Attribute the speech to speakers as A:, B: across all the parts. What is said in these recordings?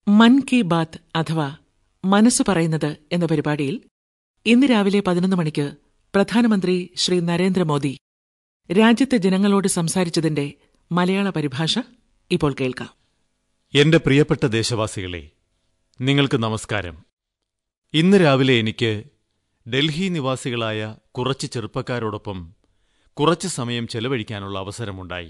A: മൻ കി ബാത്ത് അഥവാ മനസ്സ് പറയുന്നത് എന്ന പരിപാടിയിൽ ഇന്ന് രാവിലെ പതിനൊന്ന് മണിക്ക് പ്രധാനമന്ത്രി ശ്രീ നരേന്ദ്രമോദി രാജ്യത്തെ ജനങ്ങളോട് സംസാരിച്ചതിന്റെ മലയാള പരിഭാഷ ഇപ്പോൾ കേൾക്കാം
B: എന്റെ പ്രിയപ്പെട്ട ദേശവാസികളെ നിങ്ങൾക്ക് നമസ്കാരം ഇന്ന് രാവിലെ എനിക്ക് ഡൽഹി നിവാസികളായ കുറച്ച് ചെറുപ്പക്കാരോടൊപ്പം കുറച്ച് സമയം ചെലവഴിക്കാനുള്ള അവസരമുണ്ടായി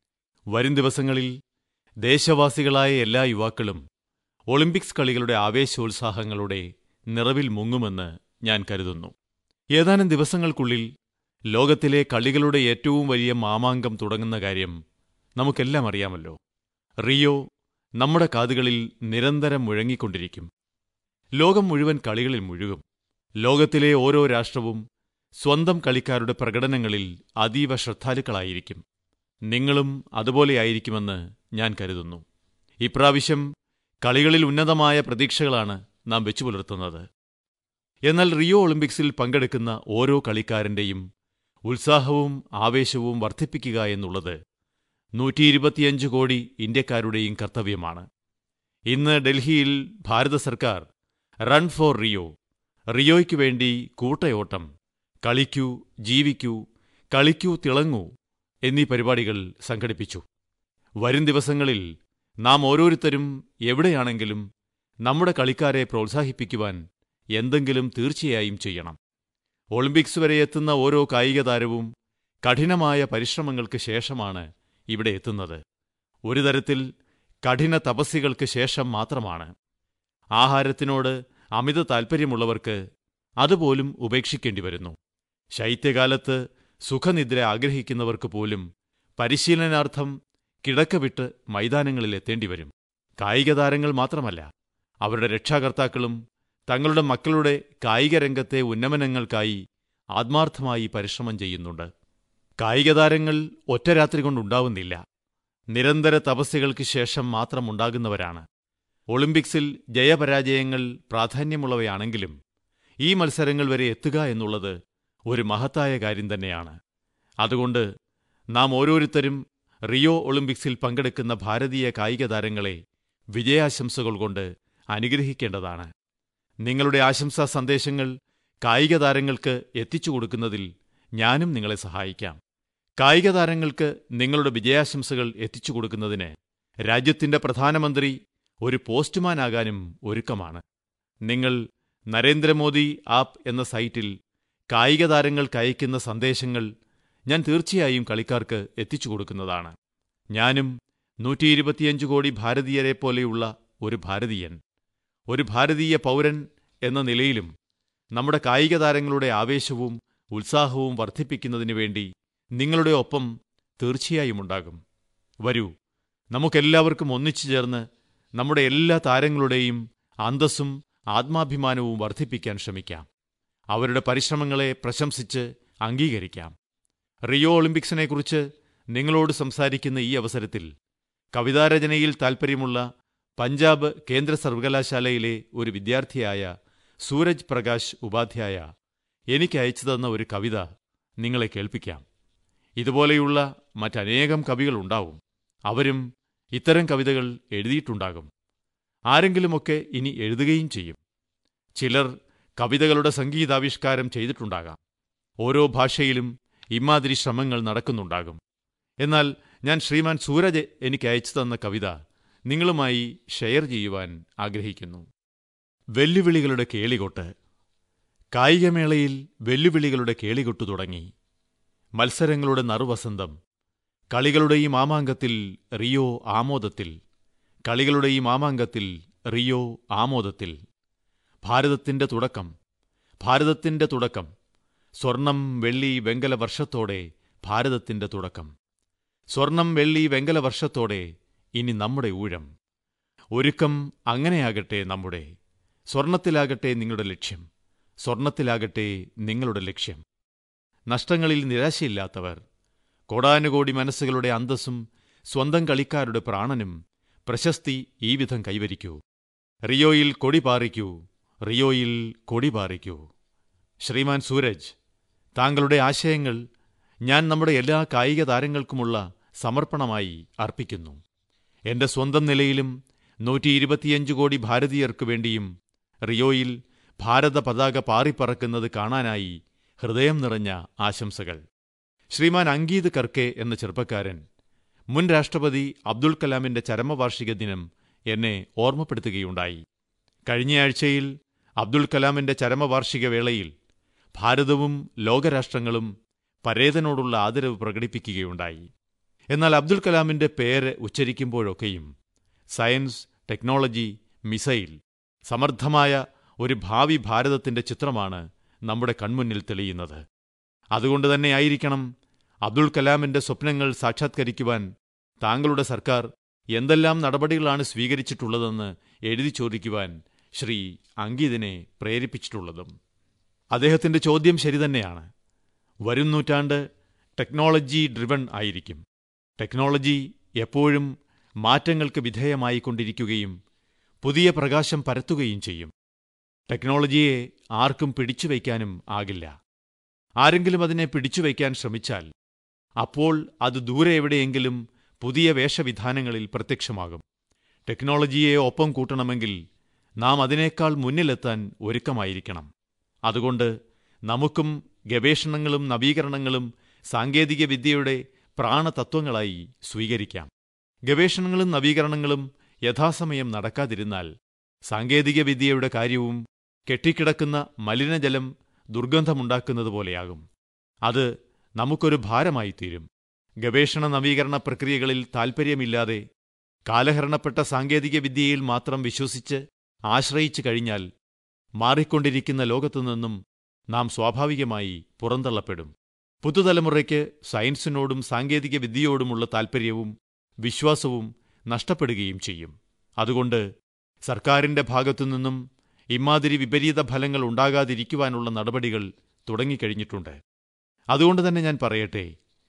B: വരും ദിവസങ്ങളിൽ ദേശവാസികളായ എല്ലാ യുവാക്കളും ഒളിമ്പിക്സ് കളികളുടെ ആവേശോത്സാഹങ്ങളുടെ നിറവിൽ മുങ്ങുമെന്ന് ഞാൻ കരുതുന്നു ഏതാനും ദിവസങ്ങൾക്കുള്ളിൽ ലോകത്തിലെ കളികളുടെ ഏറ്റവും വലിയ മാമാങ്കം തുടങ്ങുന്ന കാര്യം നമുക്കെല്ലാം അറിയാമല്ലോ റിയോ നമ്മുടെ കാതുകളിൽ നിരന്തരം മുഴങ്ങിക്കൊണ്ടിരിക്കും ലോകം മുഴുവൻ കളികളിൽ മുഴുകും ലോകത്തിലെ ഓരോ രാഷ്ട്രവും സ്വന്തം കളിക്കാരുടെ പ്രകടനങ്ങളിൽ അതീവ ശ്രദ്ധാലുക്കളായിരിക്കും നിങ്ങളും അതുപോലെയായിരിക്കുമെന്ന് ഞാൻ കരുതുന്നു ഇപ്രാവശ്യം കളികളിൽ ഉന്നതമായ പ്രതീക്ഷകളാണ് നാം വെച്ചുപുലർത്തുന്നത് എന്നാൽ റിയോ ഒളിമ്പിക്സിൽ പങ്കെടുക്കുന്ന ഓരോ കളിക്കാരന്റെയും ഉത്സാഹവും ആവേശവും വർദ്ധിപ്പിക്കുക എന്നുള്ളത് നൂറ്റിയിരുപത്തിയഞ്ച് കോടി ഇന്ത്യക്കാരുടെയും കർത്തവ്യമാണ് ഇന്ന് ഡൽഹിയിൽ ഭാരത സർക്കാർ റൺ ഫോർ റിയോ റിയോയ്ക്കു വേണ്ടി കൂട്ടയോട്ടം കളിക്കൂ ജീവിക്കൂ കളിക്കൂ തിളങ്ങൂ എന്നീ പരിപാടികൾ സംഘടിപ്പിച്ചു വരും ദിവസങ്ങളിൽ നാം ഓരോരുത്തരും എവിടെയാണെങ്കിലും നമ്മുടെ കളിക്കാരെ പ്രോത്സാഹിപ്പിക്കുവാൻ എന്തെങ്കിലും തീർച്ചയായും ചെയ്യണം ഒളിമ്പിക്സ് വരെ എത്തുന്ന ഓരോ കായിക താരവും കഠിനമായ പരിശ്രമങ്ങൾക്ക് ശേഷമാണ് ഇവിടെ എത്തുന്നത് ഒരു തരത്തിൽ കഠിന തപസ്സികൾക്ക് ശേഷം മാത്രമാണ് ആഹാരത്തിനോട് അമിത താൽപ്പര്യമുള്ളവർക്ക് അതുപോലും ഉപേക്ഷിക്കേണ്ടി വരുന്നു ശൈത്യകാലത്ത് സുഖനിദ്ര ആഗ്രഹിക്കുന്നവർക്ക് പോലും പരിശീലനാർത്ഥം കിടക്ക വിട്ട് മൈതാനങ്ങളിൽ എത്തേണ്ടി വരും കായിക താരങ്ങൾ മാത്രമല്ല അവരുടെ രക്ഷാകർത്താക്കളും തങ്ങളുടെ മക്കളുടെ കായിക രംഗത്തെ ഉന്നമനങ്ങൾക്കായി ആത്മാർത്ഥമായി പരിശ്രമം ചെയ്യുന്നുണ്ട് കായിക താരങ്ങൾ ഒറ്റ രാത്രി കൊണ്ടുണ്ടാവുന്നില്ല നിരന്തര തപസ്യകൾക്ക് ശേഷം മാത്രം ഉണ്ടാകുന്നവരാണ് ഒളിമ്പിക്സിൽ ജയപരാജയങ്ങൾ പ്രാധാന്യമുള്ളവയാണെങ്കിലും ഈ മത്സരങ്ങൾ വരെ എത്തുക എന്നുള്ളത് ഒരു മഹത്തായ കാര്യം തന്നെയാണ് അതുകൊണ്ട് നാം ഓരോരുത്തരും റിയോ ഒളിമ്പിക്സിൽ പങ്കെടുക്കുന്ന ഭാരതീയ കായിക താരങ്ങളെ വിജയാശംസകൾ കൊണ്ട് അനുഗ്രഹിക്കേണ്ടതാണ് നിങ്ങളുടെ ആശംസാ സന്ദേശങ്ങൾ കായിക താരങ്ങൾക്ക് എത്തിച്ചു കൊടുക്കുന്നതിൽ ഞാനും നിങ്ങളെ സഹായിക്കാം കായിക താരങ്ങൾക്ക് നിങ്ങളുടെ വിജയാശംസകൾ എത്തിച്ചു കൊടുക്കുന്നതിന് രാജ്യത്തിന്റെ പ്രധാനമന്ത്രി ഒരു പോസ്റ്റ്മാനാകാനും ഒരുക്കമാണ് നിങ്ങൾ നരേന്ദ്രമോദി ആപ്പ് എന്ന സൈറ്റിൽ കായിക താരങ്ങൾക്ക് അയക്കുന്ന സന്ദേശങ്ങൾ ഞാൻ തീർച്ചയായും കളിക്കാർക്ക് എത്തിച്ചു കൊടുക്കുന്നതാണ് ഞാനും നൂറ്റിയിരുപത്തിയഞ്ച് കോടി ഭാരതീയരെ പോലെയുള്ള ഒരു ഭാരതീയൻ ഒരു ഭാരതീയ പൗരൻ എന്ന നിലയിലും നമ്മുടെ കായിക താരങ്ങളുടെ ആവേശവും ഉത്സാഹവും വർദ്ധിപ്പിക്കുന്നതിനു വേണ്ടി നിങ്ങളുടെ ഒപ്പം തീർച്ചയായും ഉണ്ടാകും വരൂ നമുക്കെല്ലാവർക്കും ഒന്നിച്ചു ചേർന്ന് നമ്മുടെ എല്ലാ താരങ്ങളുടെയും അന്തസ്സും ആത്മാഭിമാനവും വർദ്ധിപ്പിക്കാൻ ശ്രമിക്കാം അവരുടെ പരിശ്രമങ്ങളെ പ്രശംസിച്ച് അംഗീകരിക്കാം റിയോ ഒളിമ്പിക്സിനെക്കുറിച്ച് നിങ്ങളോട് സംസാരിക്കുന്ന ഈ അവസരത്തിൽ കവിതാരചനയിൽ താൽപ്പര്യമുള്ള പഞ്ചാബ് കേന്ദ്ര സർവകലാശാലയിലെ ഒരു വിദ്യാർത്ഥിയായ സൂരജ് പ്രകാശ് ഉപാധ്യായ എനിക്ക് അയച്ചു തന്ന ഒരു കവിത നിങ്ങളെ കേൾപ്പിക്കാം ഇതുപോലെയുള്ള മറ്റനേകം കവികളുണ്ടാവും അവരും ഇത്തരം കവിതകൾ എഴുതിയിട്ടുണ്ടാകും ആരെങ്കിലുമൊക്കെ ഇനി എഴുതുകയും ചെയ്യും ചിലർ കവിതകളുടെ സംഗീതാവിഷ്കാരം ചെയ്തിട്ടുണ്ടാകാം ഓരോ ഭാഷയിലും ഇമാതിരി ശ്രമങ്ങൾ നടക്കുന്നുണ്ടാകും എന്നാൽ ഞാൻ ശ്രീമാൻ സൂരജ് എനിക്ക് അയച്ചു തന്ന കവിത നിങ്ങളുമായി ഷെയർ ചെയ്യുവാൻ ആഗ്രഹിക്കുന്നു വെല്ലുവിളികളുടെ കേളികൊട്ട് കായികമേളയിൽ വെല്ലുവിളികളുടെ കേളികൊട്ടു തുടങ്ങി മത്സരങ്ങളുടെ നറുവസന്തം കളികളുടെ ഈ മാമാങ്കത്തിൽ റിയോ ആമോദത്തിൽ കളികളുടെ ഈ മാമാങ്കത്തിൽ റിയോ ആമോദത്തിൽ ഭാരതത്തിന്റെ തുടക്കം ഭാരതത്തിന്റെ തുടക്കം സ്വർണം വെള്ളി വെങ്കല വർഷത്തോടെ ഭാരതത്തിന്റെ തുടക്കം സ്വർണം വെള്ളി വെങ്കല വർഷത്തോടെ ഇനി നമ്മുടെ ഊഴം ഒരുക്കം അങ്ങനെയാകട്ടെ നമ്മുടെ സ്വർണത്തിലാകട്ടെ നിങ്ങളുടെ ലക്ഷ്യം സ്വർണത്തിലാകട്ടെ നിങ്ങളുടെ ലക്ഷ്യം നഷ്ടങ്ങളിൽ നിരാശയില്ലാത്തവർ കോടാനുകോടി മനസ്സുകളുടെ അന്തസ്സും സ്വന്തം കളിക്കാരുടെ പ്രാണനും പ്രശസ്തി ഈ വിധം കൈവരിക്കൂ റിയോയിൽ കൊടി പാറിക്കൂ റിയോയിൽ കൊടി പാറിക്കൂ ശ്രീമാൻ സൂരജ് താങ്കളുടെ ആശയങ്ങൾ ഞാൻ നമ്മുടെ എല്ലാ കായിക താരങ്ങൾക്കുമുള്ള സമർപ്പണമായി അർപ്പിക്കുന്നു എന്റെ സ്വന്തം നിലയിലും നൂറ്റി ഇരുപത്തിയഞ്ച് കോടി ഭാരതീയർക്കു വേണ്ടിയും റിയോയിൽ ഭാരത പതാക പാറിപ്പറക്കുന്നത് കാണാനായി ഹൃദയം നിറഞ്ഞ ആശംസകൾ ശ്രീമാൻ അങ്കീത് കർക്കെ എന്ന ചെറുപ്പക്കാരൻ മുൻ രാഷ്ട്രപതി അബ്ദുൽ കലാമിന്റെ ചരമവാർഷിക ദിനം എന്നെ ഓർമ്മപ്പെടുത്തുകയുണ്ടായി കഴിഞ്ഞയാഴ്ചയിൽ അബ്ദുൽ കലാമിന്റെ ചരമവാർഷിക വേളയിൽ ഭാരതവും ലോകരാഷ്ട്രങ്ങളും പരേതനോടുള്ള ആദരവ് പ്രകടിപ്പിക്കുകയുണ്ടായി എന്നാൽ അബ്ദുൽ കലാമിന്റെ പേര് ഉച്ചരിക്കുമ്പോഴൊക്കെയും സയൻസ് ടെക്നോളജി മിസൈൽ സമർത്ഥമായ ഒരു ഭാവി ഭാരതത്തിന്റെ ചിത്രമാണ് നമ്മുടെ കൺമുന്നിൽ തെളിയുന്നത് അതുകൊണ്ട് തന്നെയായിരിക്കണം അബ്ദുൽ കലാമിന്റെ സ്വപ്നങ്ങൾ സാക്ഷാത്കരിക്കുവാൻ താങ്കളുടെ സർക്കാർ എന്തെല്ലാം നടപടികളാണ് സ്വീകരിച്ചിട്ടുള്ളതെന്ന് എഴുതി ചോദിക്കുവാൻ ശ്രീ അങ്കിതിനെ പ്രേരിപ്പിച്ചിട്ടുള്ളതും അദ്ദേഹത്തിന്റെ ചോദ്യം ശരിതന്നെയാണ് വരും നൂറ്റാണ്ട് ടെക്നോളജി ഡ്രിവൺ ആയിരിക്കും ടെക്നോളജി എപ്പോഴും മാറ്റങ്ങൾക്ക് വിധേയമായിക്കൊണ്ടിരിക്കുകയും പുതിയ പ്രകാശം പരത്തുകയും ചെയ്യും ടെക്നോളജിയെ ആർക്കും പിടിച്ചുവയ്ക്കാനും ആകില്ല ആരെങ്കിലും അതിനെ പിടിച്ചുവയ്ക്കാൻ ശ്രമിച്ചാൽ അപ്പോൾ അത് ദൂരെ എവിടെയെങ്കിലും പുതിയ വേഷവിധാനങ്ങളിൽ പ്രത്യക്ഷമാകും ടെക്നോളജിയെ ഒപ്പം കൂട്ടണമെങ്കിൽ നാം അതിനേക്കാൾ മുന്നിലെത്താൻ ഒരുക്കമായിരിക്കണം അതുകൊണ്ട് നമുക്കും ഗവേഷണങ്ങളും നവീകരണങ്ങളും സാങ്കേതികവിദ്യയുടെ പ്രാണതത്വങ്ങളായി സ്വീകരിക്കാം ഗവേഷണങ്ങളും നവീകരണങ്ങളും യഥാസമയം നടക്കാതിരുന്നാൽ സാങ്കേതികവിദ്യയുടെ കാര്യവും കെട്ടിക്കിടക്കുന്ന മലിനജലം ദുർഗന്ധമുണ്ടാക്കുന്നതുപോലെയാകും അത് നമുക്കൊരു ഭാരമായിത്തീരും ഗവേഷണ നവീകരണ പ്രക്രിയകളിൽ താൽപ്പര്യമില്ലാതെ കാലഹരണപ്പെട്ട സാങ്കേതികവിദ്യയിൽ മാത്രം വിശ്വസിച്ച് ആശ്രയിച്ചു കഴിഞ്ഞാൽ മാറിക്കൊണ്ടിരിക്കുന്ന ലോകത്തുനിന്നും നാം സ്വാഭാവികമായി പുറന്തള്ളപ്പെടും പുതുതലമുറയ്ക്ക് സയൻസിനോടും സാങ്കേതിക വിദ്യയോടുമുള്ള താൽപ്പര്യവും വിശ്വാസവും നഷ്ടപ്പെടുകയും ചെയ്യും അതുകൊണ്ട് സർക്കാരിന്റെ ഭാഗത്തുനിന്നും ഇമാതിരി വിപരീത ഫലങ്ങൾ ഉണ്ടാകാതിരിക്കുവാനുള്ള നടപടികൾ തുടങ്ങിക്കഴിഞ്ഞിട്ടുണ്ട് അതുകൊണ്ട് തന്നെ ഞാൻ പറയട്ടെ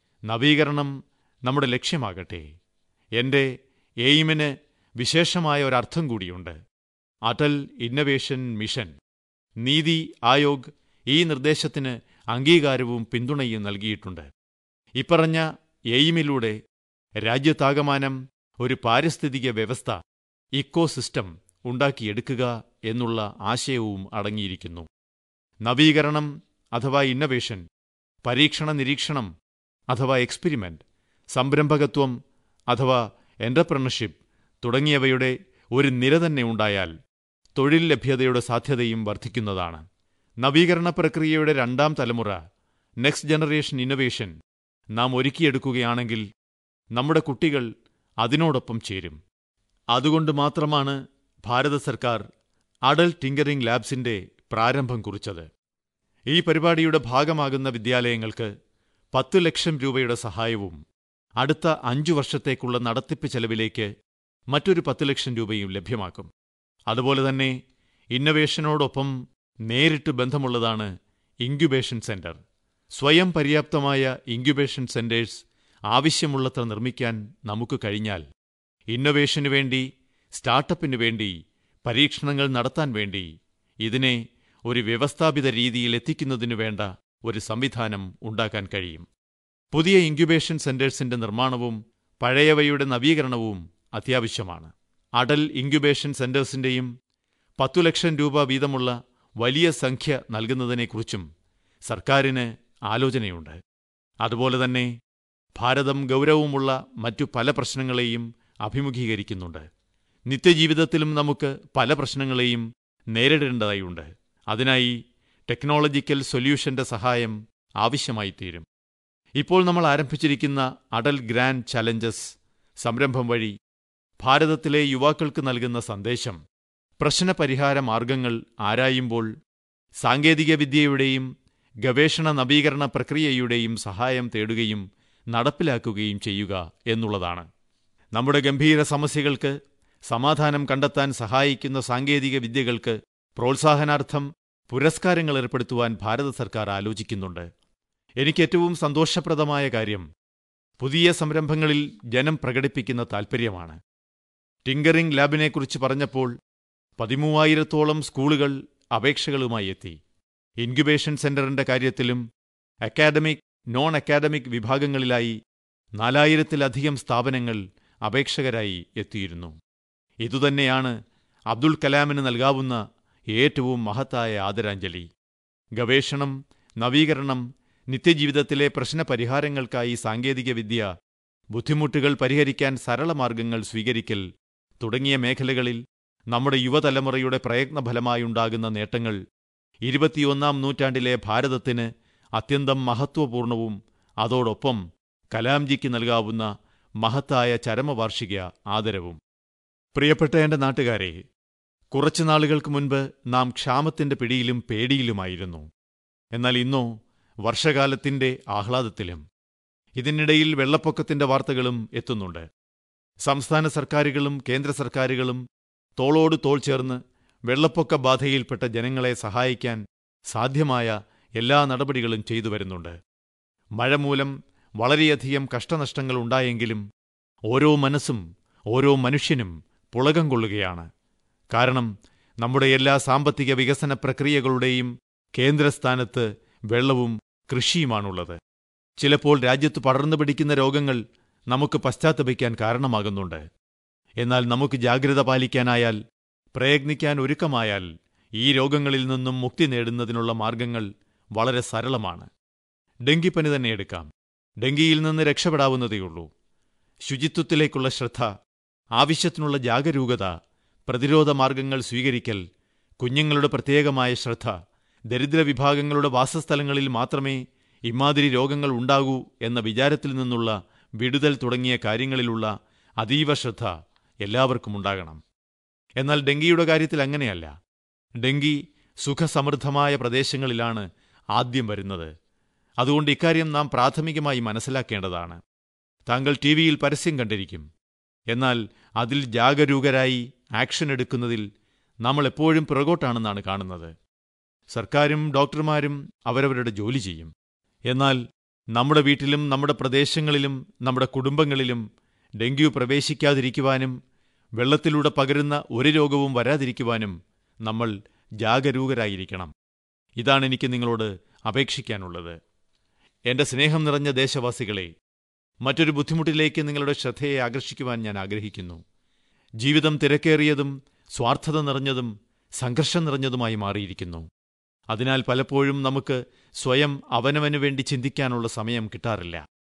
B: നവീകരണം നമ്മുടെ ലക്ഷ്യമാകട്ടെ എന്റെ എയിമിന് വിശേഷമായ ഒരർത്ഥം കൂടിയുണ്ട് അടൽ ഇന്നവേഷൻ മിഷൻ നീതി ആയോഗ് ഈ നിർദ്ദേശത്തിന് അംഗീകാരവും പിന്തുണയും നൽകിയിട്ടുണ്ട് ഇപ്പറഞ്ഞ എയിമിലൂടെ രാജ്യത്താകമാനം ഒരു പാരിസ്ഥിതിക വ്യവസ്ഥ ഇക്കോസിസ്റ്റം ഉണ്ടാക്കിയെടുക്കുക എന്നുള്ള ആശയവും അടങ്ങിയിരിക്കുന്നു നവീകരണം അഥവാ ഇന്നവേഷൻ പരീക്ഷണ നിരീക്ഷണം അഥവാ എക്സ്പെരിമെന്റ് സംരംഭകത്വം അഥവാ എന്റർപ്രണർഷിപ്പ് തുടങ്ങിയവയുടെ ഒരു നിര തന്നെ ഉണ്ടായാൽ തൊഴിൽ ലഭ്യതയുടെ സാധ്യതയും വർദ്ധിക്കുന്നതാണ് നവീകരണ പ്രക്രിയയുടെ രണ്ടാം തലമുറ നെക്സ്റ്റ് ജനറേഷൻ ഇന്നൊവേഷൻ നാം ഒരുക്കിയെടുക്കുകയാണെങ്കിൽ നമ്മുടെ കുട്ടികൾ അതിനോടൊപ്പം ചേരും അതുകൊണ്ട് മാത്രമാണ് ഭാരത സർക്കാർ അഡൽ ടിങ്കറിംഗ് ലാബ്സിന്റെ പ്രാരംഭം കുറിച്ചത് ഈ പരിപാടിയുടെ ഭാഗമാകുന്ന വിദ്യാലയങ്ങൾക്ക് പത്ത് ലക്ഷം രൂപയുടെ സഹായവും അടുത്ത അഞ്ചു വർഷത്തേക്കുള്ള നടത്തിപ്പ് ചെലവിലേക്ക് മറ്റൊരു പത്ത് ലക്ഷം രൂപയും ലഭ്യമാക്കും അതുപോലെ തന്നെ ഇന്നവേഷനോടൊപ്പം നേരിട്ട് ബന്ധമുള്ളതാണ് ഇൻക്യുബേഷൻ സെന്റർ സ്വയം പര്യാപ്തമായ ഇൻക്യുബേഷൻ സെന്റേഴ്സ് ആവശ്യമുള്ളത്ര നിർമ്മിക്കാൻ നമുക്ക് കഴിഞ്ഞാൽ ഇന്നൊവേഷനു വേണ്ടി സ്റ്റാർട്ടപ്പിനു വേണ്ടി പരീക്ഷണങ്ങൾ നടത്താൻ വേണ്ടി ഇതിനെ ഒരു വ്യവസ്ഥാപിത രീതിയിൽ എത്തിക്കുന്നതിനു വേണ്ട ഒരു സംവിധാനം ഉണ്ടാക്കാൻ കഴിയും പുതിയ ഇൻക്യുബേഷൻ സെന്റേഴ്സിന്റെ നിർമ്മാണവും പഴയവയുടെ നവീകരണവും അത്യാവശ്യമാണ് അടൽ ഇൻക്യുബേഷൻ സെന്റേഴ്സിന്റെയും പത്തു ലക്ഷം രൂപ വീതമുള്ള വലിയ സംഖ്യ നൽകുന്നതിനെക്കുറിച്ചും സർക്കാരിന് ആലോചനയുണ്ട് അതുപോലെ തന്നെ ഭാരതം ഗൗരവമുള്ള മറ്റു പല പ്രശ്നങ്ങളെയും അഭിമുഖീകരിക്കുന്നുണ്ട് നിത്യജീവിതത്തിലും നമുക്ക് പല പ്രശ്നങ്ങളെയും നേരിടേണ്ടതായുണ്ട് അതിനായി ടെക്നോളജിക്കൽ സൊല്യൂഷന്റെ സഹായം ആവശ്യമായിത്തീരും ഇപ്പോൾ നമ്മൾ ആരംഭിച്ചിരിക്കുന്ന അടൽ ഗ്രാൻഡ് ചലഞ്ചസ് സംരംഭം വഴി ഭാരതത്തിലെ യുവാക്കൾക്ക് നൽകുന്ന സന്ദേശം പ്രശ്നപരിഹാര മാർഗങ്ങൾ ആരായുമ്പോൾ സാങ്കേതികവിദ്യയുടെയും ഗവേഷണ നവീകരണ പ്രക്രിയയുടെയും സഹായം തേടുകയും നടപ്പിലാക്കുകയും ചെയ്യുക എന്നുള്ളതാണ് നമ്മുടെ ഗംഭീര സമസ്യകൾക്ക് സമാധാനം കണ്ടെത്താൻ സഹായിക്കുന്ന സാങ്കേതിക വിദ്യകൾക്ക് പ്രോത്സാഹനാർത്ഥം പുരസ്കാരങ്ങൾ ഏർപ്പെടുത്തുവാൻ ഭാരത സർക്കാർ ആലോചിക്കുന്നുണ്ട് എനിക്കേറ്റവും സന്തോഷപ്രദമായ കാര്യം പുതിയ സംരംഭങ്ങളിൽ ജനം പ്രകടിപ്പിക്കുന്ന താൽപ്പര്യമാണ് ടിങ്കറിംഗ് ലാബിനെക്കുറിച്ച് പറഞ്ഞപ്പോൾ പതിമൂവായിരത്തോളം സ്കൂളുകൾ അപേക്ഷകളുമായി എത്തി ഇൻക്യുബേഷൻ സെന്ററിന്റെ കാര്യത്തിലും അക്കാഡമിക് നോൺ അക്കാഡമിക് വിഭാഗങ്ങളിലായി നാലായിരത്തിലധികം സ്ഥാപനങ്ങൾ അപേക്ഷകരായി എത്തിയിരുന്നു ഇതുതന്നെയാണ് അബ്ദുൽ കലാമിന് നൽകാവുന്ന ഏറ്റവും മഹത്തായ ആദരാഞ്ജലി ഗവേഷണം നവീകരണം നിത്യജീവിതത്തിലെ പ്രശ്നപരിഹാരങ്ങൾക്കായി സാങ്കേതികവിദ്യ ബുദ്ധിമുട്ടുകൾ പരിഹരിക്കാൻ സരളമാർഗങ്ങൾ സ്വീകരിക്കൽ തുടങ്ങിയ മേഖലകളിൽ നമ്മുടെ യുവതലമുറയുടെ പ്രയത്നഫലമായുണ്ടാകുന്ന നേട്ടങ്ങൾ ഇരുപത്തിയൊന്നാം നൂറ്റാണ്ടിലെ ഭാരതത്തിന് അത്യന്തം മഹത്വപൂർണവും അതോടൊപ്പം കലാംജിക്ക് നൽകാവുന്ന മഹത്തായ ചരമവാർഷിക ആദരവും പ്രിയപ്പെട്ട എന്റെ നാട്ടുകാരെ കുറച്ചു നാളുകൾക്ക് മുൻപ് നാം ക്ഷാമത്തിന്റെ പിടിയിലും പേടിയിലുമായിരുന്നു എന്നാൽ ഇന്നോ വർഷകാലത്തിന്റെ ആഹ്ലാദത്തിലും ഇതിനിടയിൽ വെള്ളപ്പൊക്കത്തിന്റെ വാർത്തകളും എത്തുന്നുണ്ട് സംസ്ഥാന സർക്കാരുകളും കേന്ദ്ര സർക്കാരുകളും തോളോട് തോൾ ചേർന്ന് വെള്ളപ്പൊക്ക ബാധയിൽപ്പെട്ട ജനങ്ങളെ സഹായിക്കാൻ സാധ്യമായ എല്ലാ നടപടികളും ചെയ്തു വരുന്നുണ്ട് മഴ മൂലം വളരെയധികം കഷ്ടനഷ്ടങ്ങൾ ഉണ്ടായെങ്കിലും ഓരോ മനസ്സും ഓരോ മനുഷ്യനും പുളകം കൊള്ളുകയാണ് കാരണം നമ്മുടെ എല്ലാ സാമ്പത്തിക വികസന പ്രക്രിയകളുടെയും കേന്ദ്രസ്ഥാനത്ത് വെള്ളവും കൃഷിയുമാണുള്ളത് ചിലപ്പോൾ രാജ്യത്ത് പടർന്നു പിടിക്കുന്ന രോഗങ്ങൾ നമുക്ക് പശ്ചാത്തപിക്കാൻ കാരണമാകുന്നുണ്ട് എന്നാൽ നമുക്ക് ജാഗ്രത പാലിക്കാനായാൽ പ്രയത്നിക്കാൻ ഒരുക്കമായാൽ ഈ രോഗങ്ങളിൽ നിന്നും മുക്തി നേടുന്നതിനുള്ള മാർഗങ്ങൾ വളരെ സരളമാണ് ഡെങ്കിപ്പനി തന്നെ എടുക്കാം ഡെങ്കിയിൽ നിന്ന് രക്ഷപ്പെടാവുന്നതേയുള്ളൂ ശുചിത്വത്തിലേക്കുള്ള ശ്രദ്ധ ആവശ്യത്തിനുള്ള ജാഗരൂകത പ്രതിരോധ മാർഗങ്ങൾ സ്വീകരിക്കൽ കുഞ്ഞുങ്ങളുടെ പ്രത്യേകമായ ശ്രദ്ധ ദരിദ്ര വിഭാഗങ്ങളുടെ വാസസ്ഥലങ്ങളിൽ മാത്രമേ ഇമാതിരി രോഗങ്ങൾ ഉണ്ടാകൂ എന്ന വിചാരത്തിൽ നിന്നുള്ള വിടുതൽ തുടങ്ങിയ കാര്യങ്ങളിലുള്ള അതീവ ശ്രദ്ധ എല്ലാവർക്കും ഉണ്ടാകണം എന്നാൽ ഡെങ്കിയുടെ കാര്യത്തിൽ അങ്ങനെയല്ല ഡെങ്കി സുഖസമൃദ്ധമായ പ്രദേശങ്ങളിലാണ് ആദ്യം വരുന്നത് അതുകൊണ്ട് ഇക്കാര്യം നാം പ്രാഥമികമായി മനസ്സിലാക്കേണ്ടതാണ് താങ്കൾ ടി വിയിൽ പരസ്യം കണ്ടിരിക്കും എന്നാൽ അതിൽ ജാഗരൂകരായി ആക്ഷൻ എടുക്കുന്നതിൽ നമ്മൾ എപ്പോഴും പുറകോട്ടാണെന്നാണ് കാണുന്നത് സർക്കാരും ഡോക്ടർമാരും അവരവരുടെ ജോലി ചെയ്യും എന്നാൽ നമ്മുടെ വീട്ടിലും നമ്മുടെ പ്രദേശങ്ങളിലും നമ്മുടെ കുടുംബങ്ങളിലും ഡെങ്കു പ്രവേശിക്കാതിരിക്കുവാനും വെള്ളത്തിലൂടെ പകരുന്ന ഒരു രോഗവും വരാതിരിക്കുവാനും നമ്മൾ ജാഗരൂകരായിരിക്കണം ഇതാണ് എനിക്ക് നിങ്ങളോട് അപേക്ഷിക്കാനുള്ളത് എന്റെ സ്നേഹം നിറഞ്ഞ ദേശവാസികളെ മറ്റൊരു ബുദ്ധിമുട്ടിലേക്ക് നിങ്ങളുടെ ശ്രദ്ധയെ ആകർഷിക്കുവാൻ ഞാൻ ആഗ്രഹിക്കുന്നു ജീവിതം തിരക്കേറിയതും സ്വാർത്ഥത നിറഞ്ഞതും സംഘർഷം നിറഞ്ഞതുമായി മാറിയിരിക്കുന്നു അതിനാൽ പലപ്പോഴും നമുക്ക് സ്വയം അവനവനു വേണ്ടി ചിന്തിക്കാനുള്ള സമയം കിട്ടാറില്ല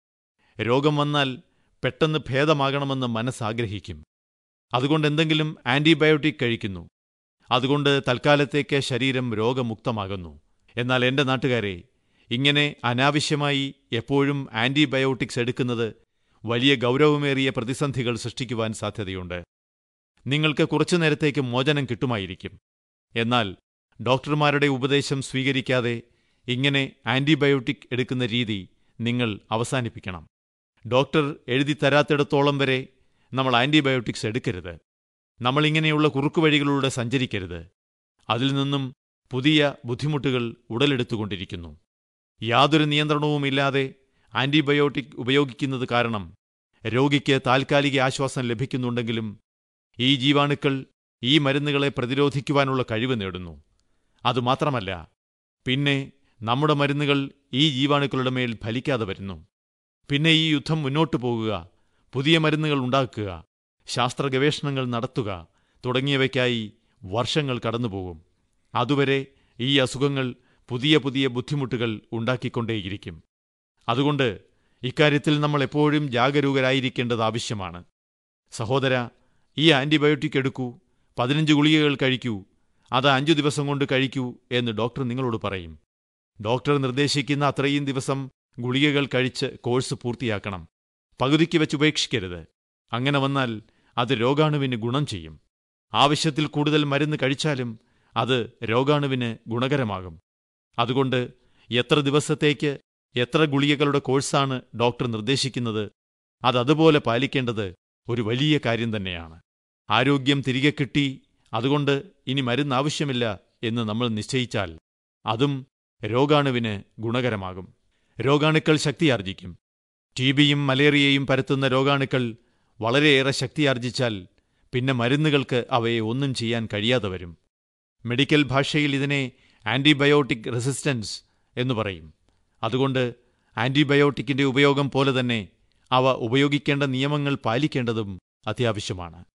B: രോഗം വന്നാൽ പെട്ടെന്ന് ഭേദമാകണമെന്ന് മനസ്സാഗ്രഹിക്കും അതുകൊണ്ട് എന്തെങ്കിലും ആന്റിബയോട്ടിക് കഴിക്കുന്നു അതുകൊണ്ട് തൽക്കാലത്തേക്ക് ശരീരം രോഗമുക്തമാകുന്നു എന്നാൽ എന്റെ നാട്ടുകാരെ ഇങ്ങനെ അനാവശ്യമായി എപ്പോഴും ആന്റിബയോട്ടിക്സ് എടുക്കുന്നത് വലിയ ഗൗരവമേറിയ പ്രതിസന്ധികൾ സൃഷ്ടിക്കുവാൻ സാധ്യതയുണ്ട് നിങ്ങൾക്ക് കുറച്ചു നേരത്തേക്ക് മോചനം കിട്ടുമായിരിക്കും എന്നാൽ ഡോക്ടർമാരുടെ ഉപദേശം സ്വീകരിക്കാതെ ഇങ്ങനെ ആന്റിബയോട്ടിക് എടുക്കുന്ന രീതി നിങ്ങൾ അവസാനിപ്പിക്കണം ഡോക്ടർ എഴുതി തരാത്തിടത്തോളം വരെ നമ്മൾ ആന്റിബയോട്ടിക്സ് എടുക്കരുത് നമ്മൾ ഇങ്ങനെയുള്ള കുറുക്കുവഴികളിലൂടെ സഞ്ചരിക്കരുത് അതിൽ നിന്നും പുതിയ ബുദ്ധിമുട്ടുകൾ ഉടലെടുത്തുകൊണ്ടിരിക്കുന്നു യാതൊരു നിയന്ത്രണവുമില്ലാതെ ആന്റിബയോട്ടിക് ഉപയോഗിക്കുന്നത് കാരണം രോഗിക്ക് താൽക്കാലിക ആശ്വാസം ലഭിക്കുന്നുണ്ടെങ്കിലും ഈ ജീവാണുക്കൾ ഈ മരുന്നുകളെ പ്രതിരോധിക്കുവാനുള്ള കഴിവ് നേടുന്നു അതുമാത്രമല്ല പിന്നെ നമ്മുടെ മരുന്നുകൾ ഈ ജീവാണുക്കളുടെ മേൽ ഫലിക്കാതെ വരുന്നു പിന്നെ ഈ യുദ്ധം മുന്നോട്ടു പോകുക പുതിയ മരുന്നുകൾ ഉണ്ടാക്കുക ശാസ്ത്ര ഗവേഷണങ്ങൾ നടത്തുക തുടങ്ങിയവയ്ക്കായി വർഷങ്ങൾ കടന്നുപോകും അതുവരെ ഈ അസുഖങ്ങൾ പുതിയ പുതിയ ബുദ്ധിമുട്ടുകൾ ഉണ്ടാക്കിക്കൊണ്ടേയിരിക്കും അതുകൊണ്ട് ഇക്കാര്യത്തിൽ നമ്മൾ എപ്പോഴും ജാഗരൂകരായിരിക്കേണ്ടത് ആവശ്യമാണ് സഹോദര ഈ ആന്റിബയോട്ടിക് എടുക്കൂ പതിനഞ്ച് ഗുളികകൾ കഴിക്കൂ അത് അഞ്ചു ദിവസം കൊണ്ട് കഴിക്കൂ എന്ന് ഡോക്ടർ നിങ്ങളോട് പറയും ഡോക്ടർ നിർദ്ദേശിക്കുന്ന അത്രയും ദിവസം ഗുളികകൾ കഴിച്ച് കോഴ്സ് പൂർത്തിയാക്കണം പകുതിക്ക് വെച്ച് ഉപേക്ഷിക്കരുത് അങ്ങനെ വന്നാൽ അത് രോഗാണുവിന് ഗുണം ചെയ്യും ആവശ്യത്തിൽ കൂടുതൽ മരുന്ന് കഴിച്ചാലും അത് രോഗാണുവിന് ഗുണകരമാകും അതുകൊണ്ട് എത്ര ദിവസത്തേക്ക് എത്ര ഗുളികകളുടെ കോഴ്സാണ് ഡോക്ടർ നിർദ്ദേശിക്കുന്നത് അതതുപോലെ പാലിക്കേണ്ടത് ഒരു വലിയ കാര്യം തന്നെയാണ് ആരോഗ്യം തിരികെ കിട്ടി അതുകൊണ്ട് ഇനി മരുന്ന് ആവശ്യമില്ല എന്ന് നമ്മൾ നിശ്ചയിച്ചാൽ അതും രോഗാണുവിന് ഗുണകരമാകും രോഗാണുക്കൾ ശക്തിയാർജിക്കും ടിബിയും മലേറിയയും പരത്തുന്ന രോഗാണുക്കൾ വളരെയേറെ ശക്തിയാർജിച്ചാൽ പിന്നെ മരുന്നുകൾക്ക് അവയെ ഒന്നും ചെയ്യാൻ കഴിയാതെ വരും മെഡിക്കൽ ഭാഷയിൽ ഇതിനെ ആന്റിബയോട്ടിക് റെസിസ്റ്റൻസ് എന്ന് പറയും അതുകൊണ്ട് ആന്റിബയോട്ടിക്കിന്റെ ഉപയോഗം പോലെ തന്നെ അവ ഉപയോഗിക്കേണ്ട നിയമങ്ങൾ പാലിക്കേണ്ടതും അത്യാവശ്യമാണ്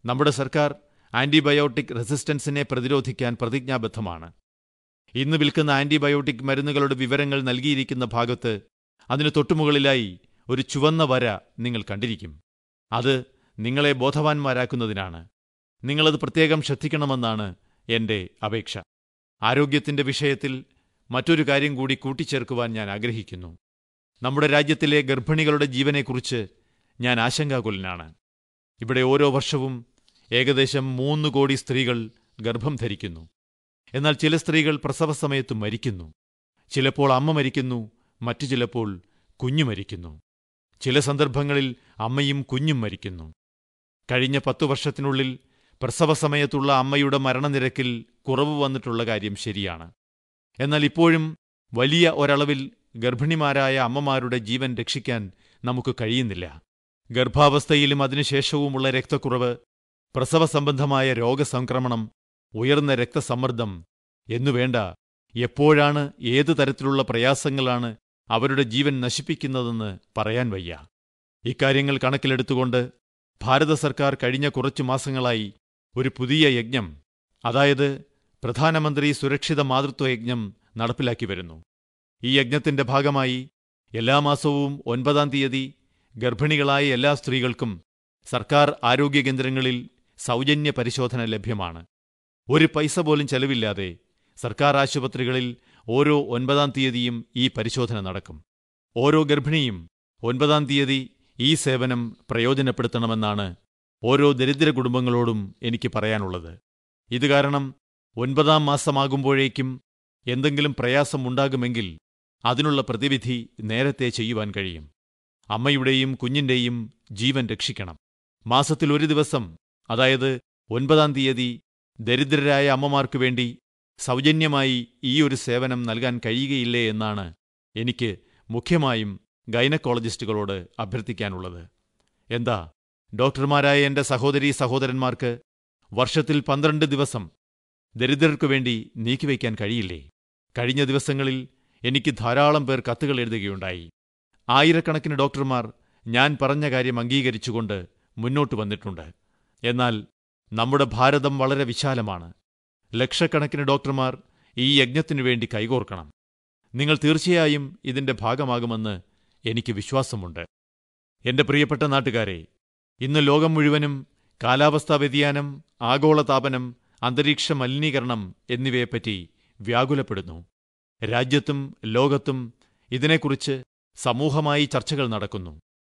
B: നമ്മുടെ സർക്കാർ ആന്റിബയോട്ടിക് റെസിസ്റ്റൻസിനെ പ്രതിരോധിക്കാൻ പ്രതിജ്ഞാബദ്ധമാണ് ഇന്ന് വിൽക്കുന്ന ആന്റിബയോട്ടിക് മരുന്നുകളുടെ വിവരങ്ങൾ നൽകിയിരിക്കുന്ന ഭാഗത്ത് അതിന് തൊട്ടുമുകളിലായി ഒരു ചുവന്ന വര നിങ്ങൾ കണ്ടിരിക്കും അത് നിങ്ങളെ ബോധവാന്മാരാക്കുന്നതിനാണ് നിങ്ങളത് പ്രത്യേകം ശ്രദ്ധിക്കണമെന്നാണ് എന്റെ അപേക്ഷ ആരോഗ്യത്തിന്റെ വിഷയത്തിൽ മറ്റൊരു കാര്യം കൂടി കൂട്ടിച്ചേർക്കുവാൻ ഞാൻ ആഗ്രഹിക്കുന്നു നമ്മുടെ രാജ്യത്തിലെ ഗർഭിണികളുടെ ജീവനെക്കുറിച്ച് ഞാൻ ആശങ്കാകുലനാണ് ഇവിടെ ഓരോ വർഷവും ഏകദേശം മൂന്ന് കോടി സ്ത്രീകൾ ഗർഭം ധരിക്കുന്നു എന്നാൽ ചില സ്ത്രീകൾ പ്രസവ സമയത്ത് മരിക്കുന്നു ചിലപ്പോൾ അമ്മ മരിക്കുന്നു മറ്റു ചിലപ്പോൾ കുഞ്ഞു മരിക്കുന്നു ചില സന്ദർഭങ്ങളിൽ അമ്മയും കുഞ്ഞും മരിക്കുന്നു കഴിഞ്ഞ പത്തു വർഷത്തിനുള്ളിൽ പ്രസവ സമയത്തുള്ള അമ്മയുടെ മരണനിരക്കിൽ കുറവ് വന്നിട്ടുള്ള കാര്യം ശരിയാണ് എന്നാൽ ഇപ്പോഴും വലിയ ഒരളവിൽ ഗർഭിണിമാരായ അമ്മമാരുടെ ജീവൻ രക്ഷിക്കാൻ നമുക്ക് കഴിയുന്നില്ല ഗർഭാവസ്ഥയിലും അതിനുശേഷവുമുള്ള രക്തക്കുറവ് പ്രസവ സംബന്ധമായ രോഗസംക്രമണം ഉയർന്ന രക്തസമ്മർദ്ദം എന്നുവേണ്ട എപ്പോഴാണ് ഏതു തരത്തിലുള്ള പ്രയാസങ്ങളാണ് അവരുടെ ജീവൻ നശിപ്പിക്കുന്നതെന്ന് പറയാൻ വയ്യ ഇക്കാര്യങ്ങൾ കണക്കിലെടുത്തുകൊണ്ട് ഭാരത സർക്കാർ കഴിഞ്ഞ കുറച്ചു മാസങ്ങളായി ഒരു പുതിയ യജ്ഞം അതായത് പ്രധാനമന്ത്രി സുരക്ഷിത മാതൃത്വ യജ്ഞം നടപ്പിലാക്കി വരുന്നു ഈ യജ്ഞത്തിന്റെ ഭാഗമായി എല്ലാ മാസവും ഒൻപതാം തീയതി ഗർഭിണികളായ എല്ലാ സ്ത്രീകൾക്കും സർക്കാർ ആരോഗ്യ കേന്ദ്രങ്ങളിൽ സൗജന്യ പരിശോധന ലഭ്യമാണ് ഒരു പൈസ പോലും ചെലവില്ലാതെ സർക്കാർ ആശുപത്രികളിൽ ഓരോ ഒൻപതാം തീയതിയും ഈ പരിശോധന നടക്കും ഓരോ ഗർഭിണിയും ഒൻപതാം തീയതി ഈ സേവനം പ്രയോജനപ്പെടുത്തണമെന്നാണ് ഓരോ ദരിദ്ര കുടുംബങ്ങളോടും എനിക്ക് പറയാനുള്ളത് ഇത് കാരണം ഒൻപതാം മാസമാകുമ്പോഴേക്കും എന്തെങ്കിലും പ്രയാസമുണ്ടാകുമെങ്കിൽ അതിനുള്ള പ്രതിവിധി നേരത്തെ ചെയ്യുവാൻ കഴിയും അമ്മയുടെയും കുഞ്ഞിന്റെയും ജീവൻ രക്ഷിക്കണം മാസത്തിൽ ഒരു ദിവസം അതായത് ഒൻപതാം തീയതി ദരിദ്രരായ അമ്മമാർക്കു വേണ്ടി സൗജന്യമായി ഈ ഒരു സേവനം നൽകാൻ കഴിയുകയില്ലേ എന്നാണ് എനിക്ക് മുഖ്യമായും ഗൈനക്കോളജിസ്റ്റുകളോട് അഭ്യർത്ഥിക്കാനുള്ളത് എന്താ ഡോക്ടർമാരായ എന്റെ സഹോദരീ സഹോദരന്മാർക്ക് വർഷത്തിൽ പന്ത്രണ്ട് ദിവസം ദരിദ്രർക്കു വേണ്ടി നീക്കിവയ്ക്കാൻ കഴിയില്ലേ കഴിഞ്ഞ ദിവസങ്ങളിൽ എനിക്ക് ധാരാളം പേർ കത്തുകൾ എഴുതുകയുണ്ടായി ആയിരക്കണക്കിന് ഡോക്ടർമാർ ഞാൻ പറഞ്ഞ കാര്യം അംഗീകരിച്ചുകൊണ്ട് മുന്നോട്ട് വന്നിട്ടുണ്ട് എന്നാൽ നമ്മുടെ ഭാരതം വളരെ വിശാലമാണ് ലക്ഷക്കണക്കിന് ഡോക്ടർമാർ ഈ യജ്ഞത്തിനു വേണ്ടി കൈകോർക്കണം നിങ്ങൾ തീർച്ചയായും ഇതിന്റെ ഭാഗമാകുമെന്ന് എനിക്ക് വിശ്വാസമുണ്ട് എന്റെ പ്രിയപ്പെട്ട നാട്ടുകാരെ ഇന്ന് ലോകം മുഴുവനും കാലാവസ്ഥാ വ്യതിയാനം ആഗോളതാപനം അന്തരീക്ഷ മലിനീകരണം എന്നിവയെപ്പറ്റി വ്യാകുലപ്പെടുന്നു രാജ്യത്തും ലോകത്തും ഇതിനെക്കുറിച്ച് സമൂഹമായി ചർച്ചകൾ നടക്കുന്നു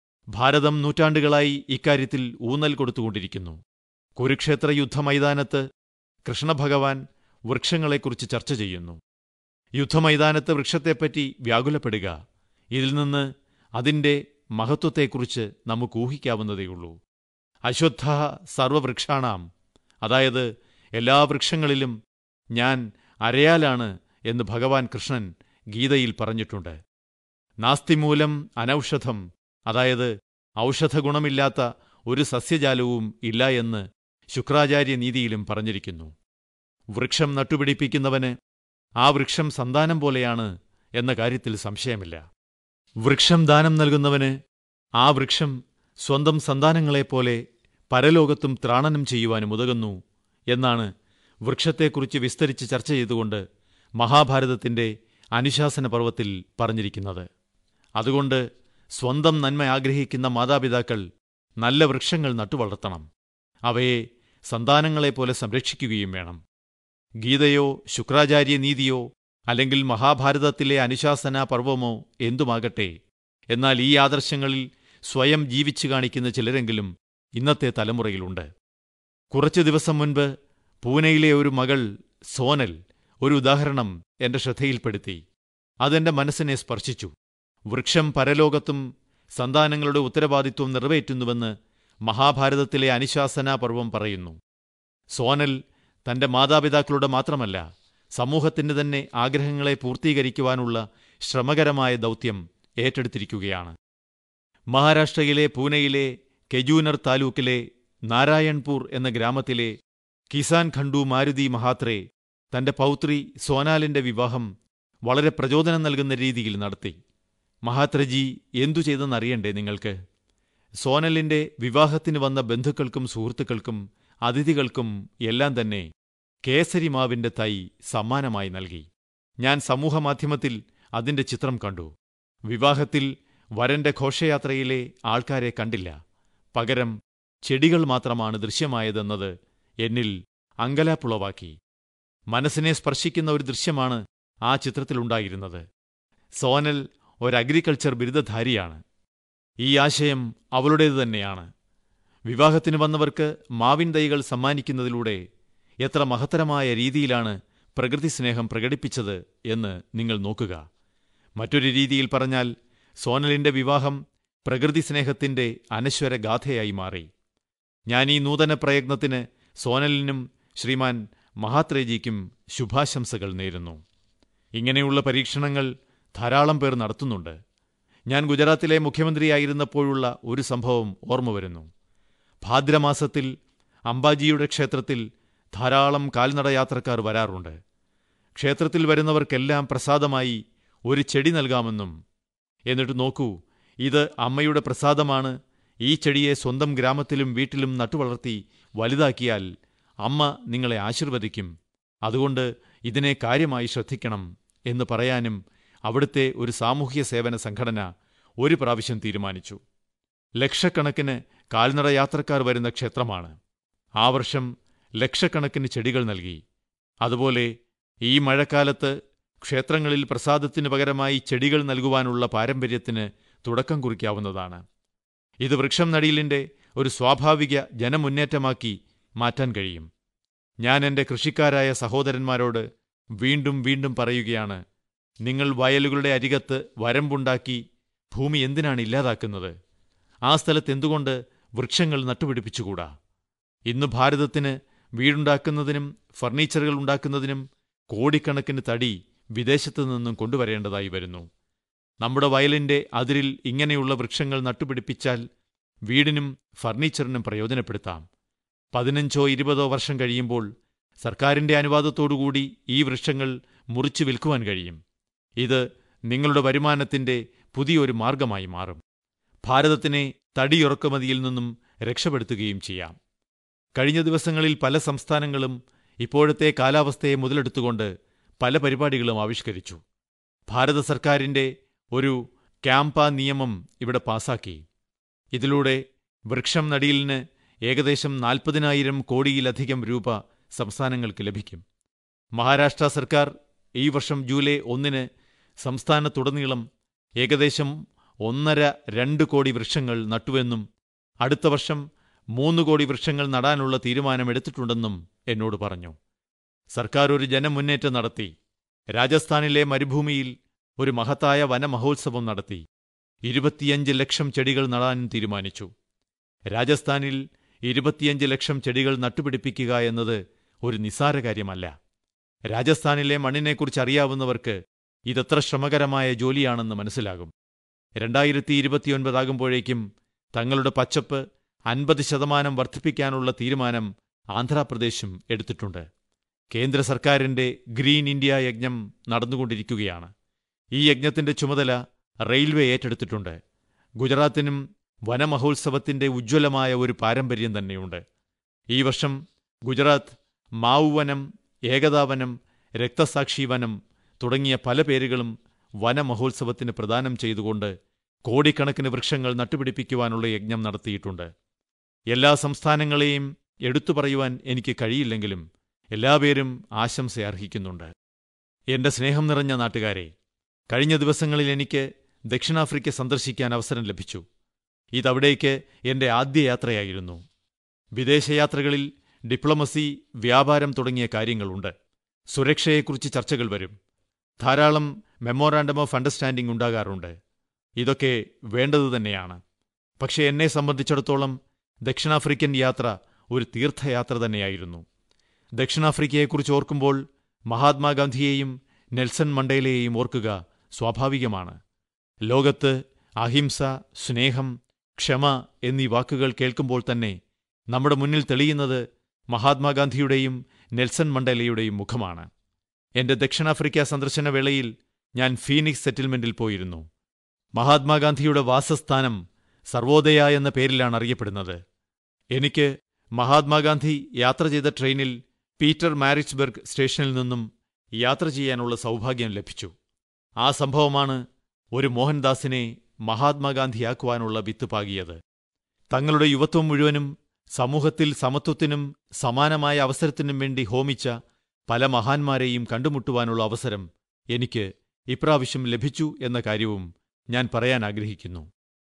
B: ഭാരതം നൂറ്റാണ്ടുകളായി ഇക്കാര്യത്തിൽ ഊന്നൽ കൊടുത്തുകൊണ്ടിരിക്കുന്നു കുരുക്ഷേത്ര യുദ്ധമൈതാനത്ത് കൃഷ്ണഭഗവാൻ വൃക്ഷങ്ങളെക്കുറിച്ച് ചർച്ച ചെയ്യുന്നു യുദ്ധമൈതാനത്ത് വൃക്ഷത്തെപ്പറ്റി വ്യാകുലപ്പെടുക ഇതിൽ നിന്ന് അതിന്റെ മഹത്വത്തെക്കുറിച്ച് നമുക്ക് ഊഹിക്കാവുന്നതേയുള്ളൂ അശ്വത്ഥ സർവവൃക്ഷാണാം അതായത് എല്ലാ വൃക്ഷങ്ങളിലും ഞാൻ അരയാലാണ് എന്ന് ഭഗവാൻ കൃഷ്ണൻ ഗീതയിൽ പറഞ്ഞിട്ടുണ്ട് നാസ്തിമൂലം അനൌഷധം അതായത് ഔഷധഗുണമില്ലാത്ത ഒരു സസ്യജാലവും ഇല്ല എന്ന് ശുക്രാചാര്യ നീതിയിലും പറഞ്ഞിരിക്കുന്നു വൃക്ഷം നട്ടുപിടിപ്പിക്കുന്നവന് ആ വൃക്ഷം സന്താനം പോലെയാണ് എന്ന കാര്യത്തിൽ സംശയമില്ല വൃക്ഷം ദാനം നൽകുന്നവന് ആ വൃക്ഷം സ്വന്തം സന്താനങ്ങളെപ്പോലെ പരലോകത്തും ത്രാണനം ചെയ്യുവാനും ഉതകുന്നു എന്നാണ് വൃക്ഷത്തെക്കുറിച്ച് വിസ്തരിച്ച് ചർച്ച ചെയ്തുകൊണ്ട് മഹാഭാരതത്തിന്റെ അനുശാസന പർവ്വത്തിൽ പറഞ്ഞിരിക്കുന്നത് അതുകൊണ്ട് സ്വന്തം നന്മ ആഗ്രഹിക്കുന്ന മാതാപിതാക്കൾ നല്ല വൃക്ഷങ്ങൾ നട്ടുവളർത്തണം അവയെ സന്താനങ്ങളെപ്പോലെ സംരക്ഷിക്കുകയും വേണം ഗീതയോ ശുക്രാചാര്യ നീതിയോ അല്ലെങ്കിൽ മഹാഭാരതത്തിലെ അനുശാസന പർവമോ എന്തുമാകട്ടെ എന്നാൽ ഈ ആദർശങ്ങളിൽ സ്വയം ജീവിച്ചു കാണിക്കുന്ന ചിലരെങ്കിലും ഇന്നത്തെ തലമുറയിലുണ്ട് കുറച്ചു ദിവസം മുൻപ് പൂനെയിലെ ഒരു മകൾ സോനൽ ഒരു ഉദാഹരണം എന്റെ ശ്രദ്ധയിൽപ്പെടുത്തി അതെന്റെ മനസ്സിനെ സ്പർശിച്ചു വൃക്ഷം പരലോകത്തും സന്താനങ്ങളുടെ ഉത്തരവാദിത്വം നിറവേറ്റുന്നുവെന്ന് മഹാഭാരതത്തിലെ അനുശാസനാ പർവം പറയുന്നു സോനൽ തന്റെ മാതാപിതാക്കളുടെ മാത്രമല്ല സമൂഹത്തിന്റെ തന്നെ ആഗ്രഹങ്ങളെ പൂർത്തീകരിക്കുവാനുള്ള ശ്രമകരമായ ദൗത്യം ഏറ്റെടുത്തിരിക്കുകയാണ് മഹാരാഷ്ട്രയിലെ പൂനെയിലെ കെജൂനർ താലൂക്കിലെ നാരായൺപൂർ എന്ന ഗ്രാമത്തിലെ കിസാൻ ഖണ്ഡു മാരുതി മഹാത്രേ തന്റെ പൗത്രി സോനാലിന്റെ വിവാഹം വളരെ പ്രചോദനം നൽകുന്ന രീതിയിൽ നടത്തി മഹാത്രജി എന്തു ചെയ്തെന്നറിയണ്ടേ നിങ്ങൾക്ക് സോനലിന്റെ വിവാഹത്തിന് വന്ന ബന്ധുക്കൾക്കും സുഹൃത്തുക്കൾക്കും അതിഥികൾക്കും എല്ലാം തന്നെ കേസരിമാവിന്റെ തൈ സമ്മാനമായി നൽകി ഞാൻ സമൂഹമാധ്യമത്തിൽ അതിന്റെ ചിത്രം കണ്ടു വിവാഹത്തിൽ വരന്റെ ഘോഷയാത്രയിലെ ആൾക്കാരെ കണ്ടില്ല പകരം ചെടികൾ മാത്രമാണ് ദൃശ്യമായതെന്നത് എന്നിൽ അങ്കലാപ്പുളവാക്കി മനസ്സിനെ സ്പർശിക്കുന്ന ഒരു ദൃശ്യമാണ് ആ ചിത്രത്തിലുണ്ടായിരുന്നത് സോനൽ ഒരു അഗ്രികൾച്ചർ ബിരുദധാരിയാണ് ഈ ആശയം അവളുടേതു തന്നെയാണ് വിവാഹത്തിന് വന്നവർക്ക് മാവിൻ തൈകൾ സമ്മാനിക്കുന്നതിലൂടെ എത്ര മഹത്തരമായ രീതിയിലാണ് പ്രകൃതി സ്നേഹം പ്രകടിപ്പിച്ചത് എന്ന് നിങ്ങൾ നോക്കുക മറ്റൊരു രീതിയിൽ പറഞ്ഞാൽ സോനലിന്റെ വിവാഹം പ്രകൃതി സ്നേഹത്തിന്റെ അനശ്വര ഗാഥയായി മാറി ഞാൻ ഈ നൂതന പ്രയത്നത്തിന് സോനലിനും ശ്രീമാൻ മഹാത്രേജിക്കും ശുഭാശംസകൾ നേരുന്നു ഇങ്ങനെയുള്ള പരീക്ഷണങ്ങൾ ധാരാളം പേർ നടത്തുന്നുണ്ട് ഞാൻ ഗുജറാത്തിലെ മുഖ്യമന്ത്രിയായിരുന്നപ്പോഴുള്ള ഒരു സംഭവം ഓർമ്മ വരുന്നു ഭാദ്രമാസത്തിൽ അംബാജിയുടെ ക്ഷേത്രത്തിൽ ധാരാളം കാൽനടയാത്രക്കാർ വരാറുണ്ട് ക്ഷേത്രത്തിൽ വരുന്നവർക്കെല്ലാം പ്രസാദമായി ഒരു ചെടി നൽകാമെന്നും എന്നിട്ട് നോക്കൂ ഇത് അമ്മയുടെ പ്രസാദമാണ് ഈ ചെടിയെ സ്വന്തം ഗ്രാമത്തിലും വീട്ടിലും നട്ടുവളർത്തി വലുതാക്കിയാൽ അമ്മ നിങ്ങളെ ആശീർവദിക്കും അതുകൊണ്ട് ഇതിനെ കാര്യമായി ശ്രദ്ധിക്കണം എന്ന് പറയാനും അവിടുത്തെ ഒരു സാമൂഹ്യ സേവന സംഘടന ഒരു പ്രാവശ്യം തീരുമാനിച്ചു ലക്ഷക്കണക്കിന് കാൽനട യാത്രക്കാർ വരുന്ന ക്ഷേത്രമാണ് ആ വർഷം ലക്ഷക്കണക്കിന് ചെടികൾ നൽകി അതുപോലെ ഈ മഴക്കാലത്ത് ക്ഷേത്രങ്ങളിൽ പ്രസാദത്തിനു പകരമായി ചെടികൾ നൽകുവാനുള്ള പാരമ്പര്യത്തിന് തുടക്കം കുറിക്കാവുന്നതാണ് ഇത് വൃക്ഷം നടീലിന്റെ ഒരു സ്വാഭാവിക ജനമുന്നേറ്റമാക്കി മാറ്റാൻ കഴിയും ഞാൻ എന്റെ കൃഷിക്കാരായ സഹോദരന്മാരോട് വീണ്ടും വീണ്ടും പറയുകയാണ് നിങ്ങൾ വയലുകളുടെ അരികത്ത് വരമ്പുണ്ടാക്കി ഭൂമി എന്തിനാണ് ഇല്ലാതാക്കുന്നത് ആ സ്ഥലത്ത് എന്തുകൊണ്ട് വൃക്ഷങ്ങൾ നട്ടുപിടിപ്പിച്ചുകൂടാ ഇന്ന് ഭാരതത്തിന് വീടുണ്ടാക്കുന്നതിനും ഫർണിച്ചറുകൾ ഉണ്ടാക്കുന്നതിനും കോടിക്കണക്കിന് തടി വിദേശത്തു നിന്നും കൊണ്ടുവരേണ്ടതായി വരുന്നു നമ്മുടെ വയലിന്റെ അതിരിൽ ഇങ്ങനെയുള്ള വൃക്ഷങ്ങൾ നട്ടുപിടിപ്പിച്ചാൽ വീടിനും ഫർണിച്ചറിനും പ്രയോജനപ്പെടുത്താം പതിനഞ്ചോ ഇരുപതോ വർഷം കഴിയുമ്പോൾ സർക്കാരിന്റെ അനുവാദത്തോടുകൂടി ഈ വൃക്ഷങ്ങൾ മുറിച്ചു വിൽക്കുവാൻ കഴിയും ഇത് നിങ്ങളുടെ വരുമാനത്തിന്റെ പുതിയൊരു മാർഗമായി മാറും ഭാരതത്തിനെ തടിയിറക്കുമതിയിൽ നിന്നും രക്ഷപ്പെടുത്തുകയും ചെയ്യാം കഴിഞ്ഞ ദിവസങ്ങളിൽ പല സംസ്ഥാനങ്ങളും ഇപ്പോഴത്തെ കാലാവസ്ഥയെ മുതലെടുത്തുകൊണ്ട് പല പരിപാടികളും ആവിഷ്കരിച്ചു ഭാരത സർക്കാരിന്റെ ഒരു ക്യാമ്പ നിയമം ഇവിടെ പാസാക്കി ഇതിലൂടെ വൃക്ഷം നടീലിന് ഏകദേശം നാൽപ്പതിനായിരം കോടിയിലധികം രൂപ സംസ്ഥാനങ്ങൾക്ക് ലഭിക്കും മഹാരാഷ്ട്ര സർക്കാർ ഈ വർഷം ജൂലൈ ഒന്നിന് സംസ്ഥാനത്തുടനീളം ഏകദേശം ഒന്നര രണ്ട് കോടി വൃക്ഷങ്ങൾ നട്ടുവെന്നും അടുത്ത വർഷം മൂന്ന് കോടി വൃക്ഷങ്ങൾ നടാനുള്ള തീരുമാനമെടുത്തിട്ടുണ്ടെന്നും എന്നോട് പറഞ്ഞു സർക്കാർ ഒരു ജനമുന്നേറ്റം നടത്തി രാജസ്ഥാനിലെ മരുഭൂമിയിൽ ഒരു മഹത്തായ വനമഹോത്സവം നടത്തി ഇരുപത്തിയഞ്ച് ലക്ഷം ചെടികൾ നടാനും തീരുമാനിച്ചു രാജസ്ഥാനിൽ ഇരുപത്തിയഞ്ച് ലക്ഷം ചെടികൾ നട്ടുപിടിപ്പിക്കുക എന്നത് ഒരു നിസ്സാര കാര്യമല്ല രാജസ്ഥാനിലെ മണ്ണിനെക്കുറിച്ച് അറിയാവുന്നവർക്ക് ഇതെത്ര ശ്രമകരമായ ജോലിയാണെന്ന് മനസ്സിലാകും രണ്ടായിരത്തി ഇരുപത്തിയൊൻപതാകുമ്പോഴേക്കും തങ്ങളുടെ പച്ചപ്പ് അൻപത് ശതമാനം വർദ്ധിപ്പിക്കാനുള്ള തീരുമാനം ആന്ധ്രാപ്രദേശും എടുത്തിട്ടുണ്ട് കേന്ദ്ര സർക്കാരിന്റെ ഗ്രീൻ ഇന്ത്യ യജ്ഞം നടന്നുകൊണ്ടിരിക്കുകയാണ് ഈ യജ്ഞത്തിന്റെ ചുമതല റെയിൽവേ ഏറ്റെടുത്തിട്ടുണ്ട് ഗുജറാത്തിനും വനമഹോത്സവത്തിന്റെ ഉജ്ജ്വലമായ ഒരു പാരമ്പര്യം തന്നെയുണ്ട് ഈ വർഷം ഗുജറാത്ത് മാവുവനം ഏകതാവനം രക്തസാക്ഷി വനം തുടങ്ങിയ പല പേരുകളും വനമഹോത്സവത്തിന് പ്രദാനം ചെയ്തുകൊണ്ട് കോടിക്കണക്കിന് വൃക്ഷങ്ങൾ നട്ടുപിടിപ്പിക്കുവാനുള്ള യജ്ഞം നടത്തിയിട്ടുണ്ട് എല്ലാ സംസ്ഥാനങ്ങളെയും എടുത്തു പറയുവാൻ എനിക്ക് കഴിയില്ലെങ്കിലും എല്ലാപേരും ആശംസ അർഹിക്കുന്നുണ്ട് എന്റെ സ്നേഹം നിറഞ്ഞ നാട്ടുകാരെ കഴിഞ്ഞ ദിവസങ്ങളിൽ എനിക്ക് ദക്ഷിണാഫ്രിക്ക സന്ദർശിക്കാൻ അവസരം ലഭിച്ചു ഇതവിടേക്ക് എന്റെ ആദ്യ യാത്രയായിരുന്നു വിദേശയാത്രകളിൽ ഡിപ്ലോമസി വ്യാപാരം തുടങ്ങിയ കാര്യങ്ങളുണ്ട് സുരക്ഷയെക്കുറിച്ച് ചർച്ചകൾ വരും ധാരാളം മെമ്മോറാണ്ടം ഓഫ് അണ്ടർസ്റ്റാൻഡിംഗ് ഉണ്ടാകാറുണ്ട് ഇതൊക്കെ വേണ്ടതു തന്നെയാണ് പക്ഷേ എന്നെ സംബന്ധിച്ചിടത്തോളം ദക്ഷിണാഫ്രിക്കൻ യാത്ര ഒരു തീർത്ഥയാത്ര തന്നെയായിരുന്നു ദക്ഷിണാഫ്രിക്കയെക്കുറിച്ച് ഓർക്കുമ്പോൾ മഹാത്മാഗാന്ധിയെയും നെൽസൺ മണ്ടേലയെയും ഓർക്കുക സ്വാഭാവികമാണ് ലോകത്ത് അഹിംസ സ്നേഹം ക്ഷമ എന്നീ വാക്കുകൾ കേൾക്കുമ്പോൾ തന്നെ നമ്മുടെ മുന്നിൽ തെളിയുന്നത് മഹാത്മാഗാന്ധിയുടെയും നെൽസൺ മണ്ടേലയുടെയും മുഖമാണ് എന്റെ ദക്ഷിണാഫ്രിക്ക സന്ദർശന വേളയിൽ ഞാൻ ഫീനിക്സ് സെറ്റിൽമെന്റിൽ പോയിരുന്നു മഹാത്മാഗാന്ധിയുടെ വാസസ്ഥാനം സർവോദയ എന്ന പേരിലാണ് അറിയപ്പെടുന്നത് എനിക്ക് മഹാത്മാഗാന്ധി യാത്ര ചെയ്ത ട്രെയിനിൽ പീറ്റർ മാരിറ്റ്സ്ബർഗ് സ്റ്റേഷനിൽ നിന്നും യാത്ര ചെയ്യാനുള്ള സൗഭാഗ്യം ലഭിച്ചു ആ സംഭവമാണ് ഒരു മോഹൻദാസിനെ മഹാത്മാഗാന്ധിയാക്കുവാനുള്ള വിത്ത് പാകിയത് തങ്ങളുടെ യുവത്വം മുഴുവനും സമൂഹത്തിൽ സമത്വത്തിനും സമാനമായ അവസരത്തിനും വേണ്ടി ഹോമിച്ച പല മഹാന്മാരെയും കണ്ടുമുട്ടുവാനുള്ള അവസരം എനിക്ക് ഇപ്രാവശ്യം ലഭിച്ചു എന്ന കാര്യവും ഞാൻ പറയാൻ ആഗ്രഹിക്കുന്നു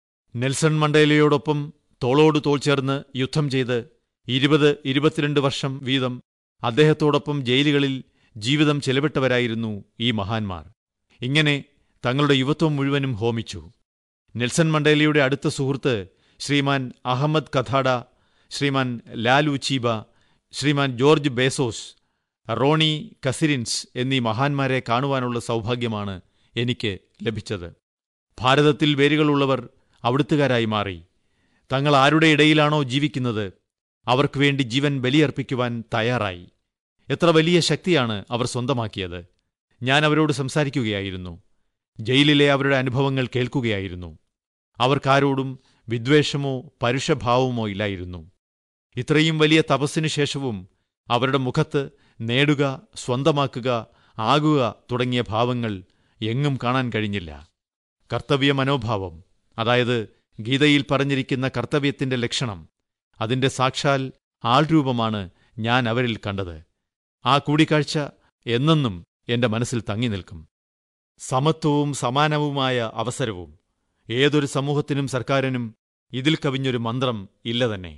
B: നെൽസൺ മണ്ടേലയോടൊപ്പം തോളോട് തോൾ ചേർന്ന് യുദ്ധം ചെയ്ത് ഇരുപത് ഇരുപത്തിരണ്ട് വർഷം വീതം അദ്ദേഹത്തോടൊപ്പം ജയിലുകളിൽ ജീവിതം ചെലവിട്ടവരായിരുന്നു ഈ മഹാന്മാർ ഇങ്ങനെ തങ്ങളുടെ യുവത്വം മുഴുവനും ഹോമിച്ചു നെൽസൺ മണ്ടേലയുടെ അടുത്ത സുഹൃത്ത് ശ്രീമാൻ അഹമ്മദ് കഥാഡ ശ്രീമാൻ ലാൽ ഉച്ചീബ Shriman George Bizos Ronnie Kasrils എന്നീ മഹാന്മാരെ കാണുവാനുള്ള സൗഭാഗ്യമാണ് എനിക്ക് ലഭിച്ചത് ഭാരതത്തിൽ വേരുകളുള്ളവർ അവിടുത്തുകാരായി മാറി തങ്ങൾ ആരുടെ ഇടയിലാണോ ജീവിക്കുന്നത് അവർക്ക് വേണ്ടി ജീവൻ ബലിയർപ്പിക്കുവാൻ തയ്യാറായി എത്ര വലിയ ശക്തിയാണ് അവർ സ്വന്തമാക്കിയത് ഞാൻ അവരോട് സംസാരിക്കുകയായിരുന്നു ജയിലിലെ അവരുടെ അനുഭവങ്ങൾ കേൾക്കുകയായിരുന്നു അവർക്കാരോടും വിദ്വേഷമോ പരുഷഭാവമോ ഇല്ലായിരുന്നു ഇത്രയും വലിയ തപസ്സിനു ശേഷവും അവരുടെ മുഖത്ത് നേടുക സ്വന്തമാക്കുക ആകുക തുടങ്ങിയ ഭാവങ്ങൾ എങ്ങും കാണാൻ കഴിഞ്ഞില്ല കർത്തവ്യ മനോഭാവം അതായത് ഗീതയിൽ പറഞ്ഞിരിക്കുന്ന കർത്തവ്യത്തിന്റെ ലക്ഷണം അതിന്റെ സാക്ഷാൽ ആൾരൂപമാണ് ഞാൻ അവരിൽ കണ്ടത് ആ കൂടിക്കാഴ്ച എന്നെന്നും എന്റെ മനസ്സിൽ തങ്ങി നിൽക്കും സമത്വവും സമാനവുമായ അവസരവും ഏതൊരു സമൂഹത്തിനും സർക്കാരിനും ഇതിൽ കവിഞ്ഞൊരു മന്ത്രം ഇല്ല തന്നെ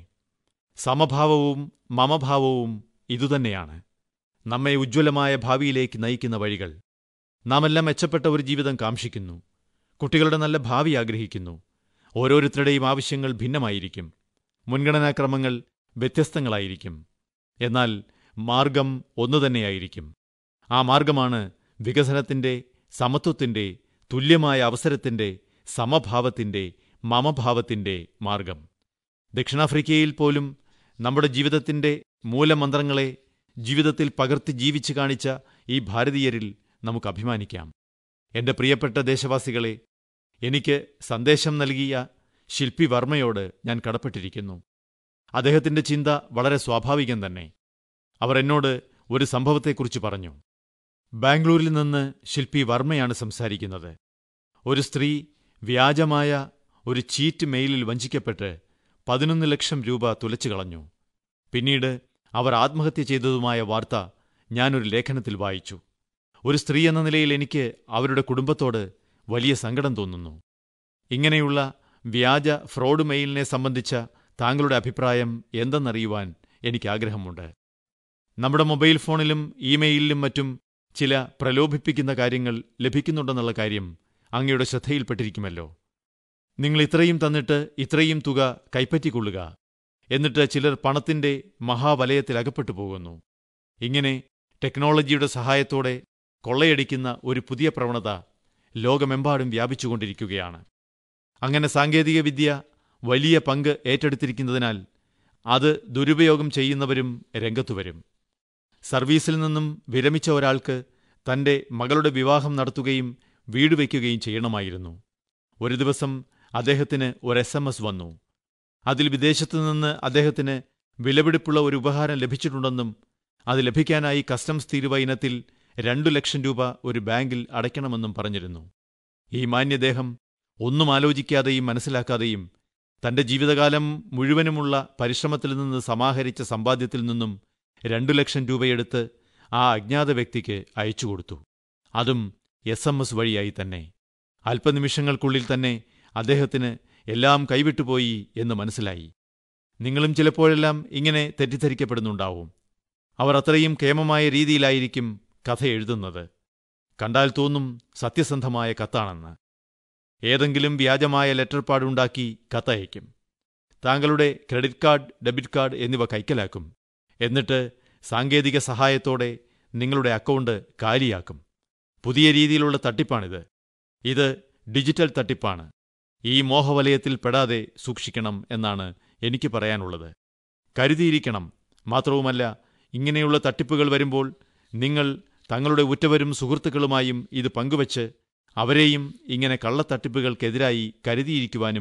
B: സമഭാവവും മമഭാവവും ഇതുതന്നെയാണ് നമ്മെ ഉജ്ജ്വലമായ ഭാവിയിലേക്ക് നയിക്കുന്ന വഴികൾ നാമെല്ലാം മെച്ചപ്പെട്ട ഒരു ജീവിതം കാംക്ഷിക്കുന്നു കുട്ടികളുടെ നല്ല ഭാവി ആഗ്രഹിക്കുന്നു ഓരോരുത്തരുടെയും ആവശ്യങ്ങൾ ഭിന്നമായിരിക്കും മുൻഗണനാക്രമങ്ങൾ വ്യത്യസ്തങ്ങളായിരിക്കും എന്നാൽ മാർഗം ഒന്നുതന്നെയായിരിക്കും ആ മാർഗമാണ് വികസനത്തിന്റെ സമത്വത്തിന്റെ തുല്യമായ അവസരത്തിന്റെ സമഭാവത്തിന്റെ മമഭാവത്തിന്റെ മാർഗം ദക്ഷിണാഫ്രിക്കയിൽ പോലും നമ്മുടെ ജീവിതത്തിന്റെ മൂലമന്ത്രങ്ങളെ ജീവിതത്തിൽ പകർത്തി ജീവിച്ചു കാണിച്ച ഈ ഭാരതീയരിൽ നമുക്ക് അഭിമാനിക്കാം എന്റെ പ്രിയപ്പെട്ട ദേശവാസികളെ എനിക്ക് സന്ദേശം നൽകിയ ശില്പി വർമ്മയോട് ഞാൻ കടപ്പെട്ടിരിക്കുന്നു അദ്ദേഹത്തിന്റെ ചിന്ത വളരെ സ്വാഭാവികം തന്നെ അവർ എന്നോട് ഒരു സംഭവത്തെക്കുറിച്ച് പറഞ്ഞു ബാംഗ്ലൂരിൽ നിന്ന് ശില്പി വർമ്മയാണ് സംസാരിക്കുന്നത് ഒരു സ്ത്രീ വ്യാജമായ ഒരു ചീറ്റ് മെയിലിൽ വഞ്ചിക്കപ്പെട്ട് പതിനൊന്ന് ലക്ഷം രൂപ തുലച്ചു കളഞ്ഞു പിന്നീട് അവർ ആത്മഹത്യ ചെയ്തതുമായ വാർത്ത ഞാനൊരു ലേഖനത്തിൽ വായിച്ചു ഒരു സ്ത്രീ എന്ന നിലയിൽ എനിക്ക് അവരുടെ കുടുംബത്തോട് വലിയ സങ്കടം തോന്നുന്നു ഇങ്ങനെയുള്ള വ്യാജ ഫ്രോഡ് മെയിലിനെ സംബന്ധിച്ച താങ്കളുടെ അഭിപ്രായം എന്തെന്നറിയുവാൻ എനിക്ക് ആഗ്രഹമുണ്ട് നമ്മുടെ മൊബൈൽ ഫോണിലും ഇമെയിലിലും മറ്റും ചില പ്രലോഭിപ്പിക്കുന്ന കാര്യങ്ങൾ ലഭിക്കുന്നുണ്ടെന്നുള്ള കാര്യം അങ്ങയുടെ ശ്രദ്ധയിൽപ്പെട്ടിരിക്കുമല്ലോ നിങ്ങൾ ഇത്രയും തന്നിട്ട് ഇത്രയും തുക കൈപ്പറ്റിക്കൊള്ളുക എന്നിട്ട് ചിലർ പണത്തിന്റെ മഹാവലയത്തിൽ അകപ്പെട്ടു പോകുന്നു ഇങ്ങനെ ടെക്നോളജിയുടെ സഹായത്തോടെ കൊള്ളയടിക്കുന്ന ഒരു പുതിയ പ്രവണത ലോകമെമ്പാടും വ്യാപിച്ചുകൊണ്ടിരിക്കുകയാണ് അങ്ങനെ സാങ്കേതികവിദ്യ വലിയ പങ്ക് ഏറ്റെടുത്തിരിക്കുന്നതിനാൽ അത് ദുരുപയോഗം ചെയ്യുന്നവരും രംഗത്തുവരും സർവീസിൽ നിന്നും വിരമിച്ച ഒരാൾക്ക് തന്റെ മകളുടെ വിവാഹം നടത്തുകയും വീട് വയ്ക്കുകയും ചെയ്യണമായിരുന്നു ഒരു ദിവസം അദ്ദേഹത്തിന് ഒരു എസ് എം എസ് വന്നു അതിൽ വിദേശത്തു നിന്ന് അദ്ദേഹത്തിന് വിലപിടിപ്പുള്ള ഒരു ഉപഹാരം ലഭിച്ചിട്ടുണ്ടെന്നും അത് ലഭിക്കാനായി കസ്റ്റംസ് തീരുവ ഇനത്തിൽ രണ്ടു ലക്ഷം രൂപ ഒരു ബാങ്കിൽ അടയ്ക്കണമെന്നും പറഞ്ഞിരുന്നു ഈ മാന്യദേഹം ഒന്നും ആലോചിക്കാതെയും മനസ്സിലാക്കാതെയും തന്റെ ജീവിതകാലം മുഴുവനുമുള്ള പരിശ്രമത്തിൽ നിന്ന് സമാഹരിച്ച സമ്പാദ്യത്തിൽ നിന്നും രണ്ടു ലക്ഷം രൂപയെടുത്ത് ആ അജ്ഞാത വ്യക്തിക്ക് അയച്ചുകൊടുത്തു അതും എസ് എം എസ് വഴിയായി തന്നെ അല്പനിമിഷങ്ങൾക്കുള്ളിൽ തന്നെ അദ്ദേഹത്തിന് എല്ലാം കൈവിട്ടുപോയി എന്ന് മനസ്സിലായി നിങ്ങളും ചിലപ്പോഴെല്ലാം ഇങ്ങനെ തെറ്റിദ്ധരിക്കപ്പെടുന്നുണ്ടാവും അവർ അത്രയും കേമമായ രീതിയിലായിരിക്കും കഥ എഴുതുന്നത് കണ്ടാൽ തോന്നും സത്യസന്ധമായ കത്താണെന്ന് ഏതെങ്കിലും വ്യാജമായ ലെറ്റർ പാടുണ്ടാക്കി കത്തയക്കും താങ്കളുടെ ക്രെഡിറ്റ് കാർഡ് ഡെബിറ്റ് കാർഡ് എന്നിവ കൈക്കലാക്കും എന്നിട്ട് സാങ്കേതിക സഹായത്തോടെ നിങ്ങളുടെ അക്കൗണ്ട് കാലിയാക്കും പുതിയ രീതിയിലുള്ള തട്ടിപ്പാണിത് ഇത് ഡിജിറ്റൽ തട്ടിപ്പാണ് ഈ മോഹവലയത്തിൽ പെടാതെ സൂക്ഷിക്കണം എന്നാണ് എനിക്ക് പറയാനുള്ളത് കരുതിയിരിക്കണം മാത്രവുമല്ല ഇങ്ങനെയുള്ള തട്ടിപ്പുകൾ വരുമ്പോൾ നിങ്ങൾ തങ്ങളുടെ ഉറ്റവരും സുഹൃത്തുക്കളുമായും ഇത് പങ്കുവച്ച് അവരെയും ഇങ്ങനെ കള്ളത്തട്ടിപ്പുകൾക്കെതിരായി കരുതിയിരിക്കുവാനും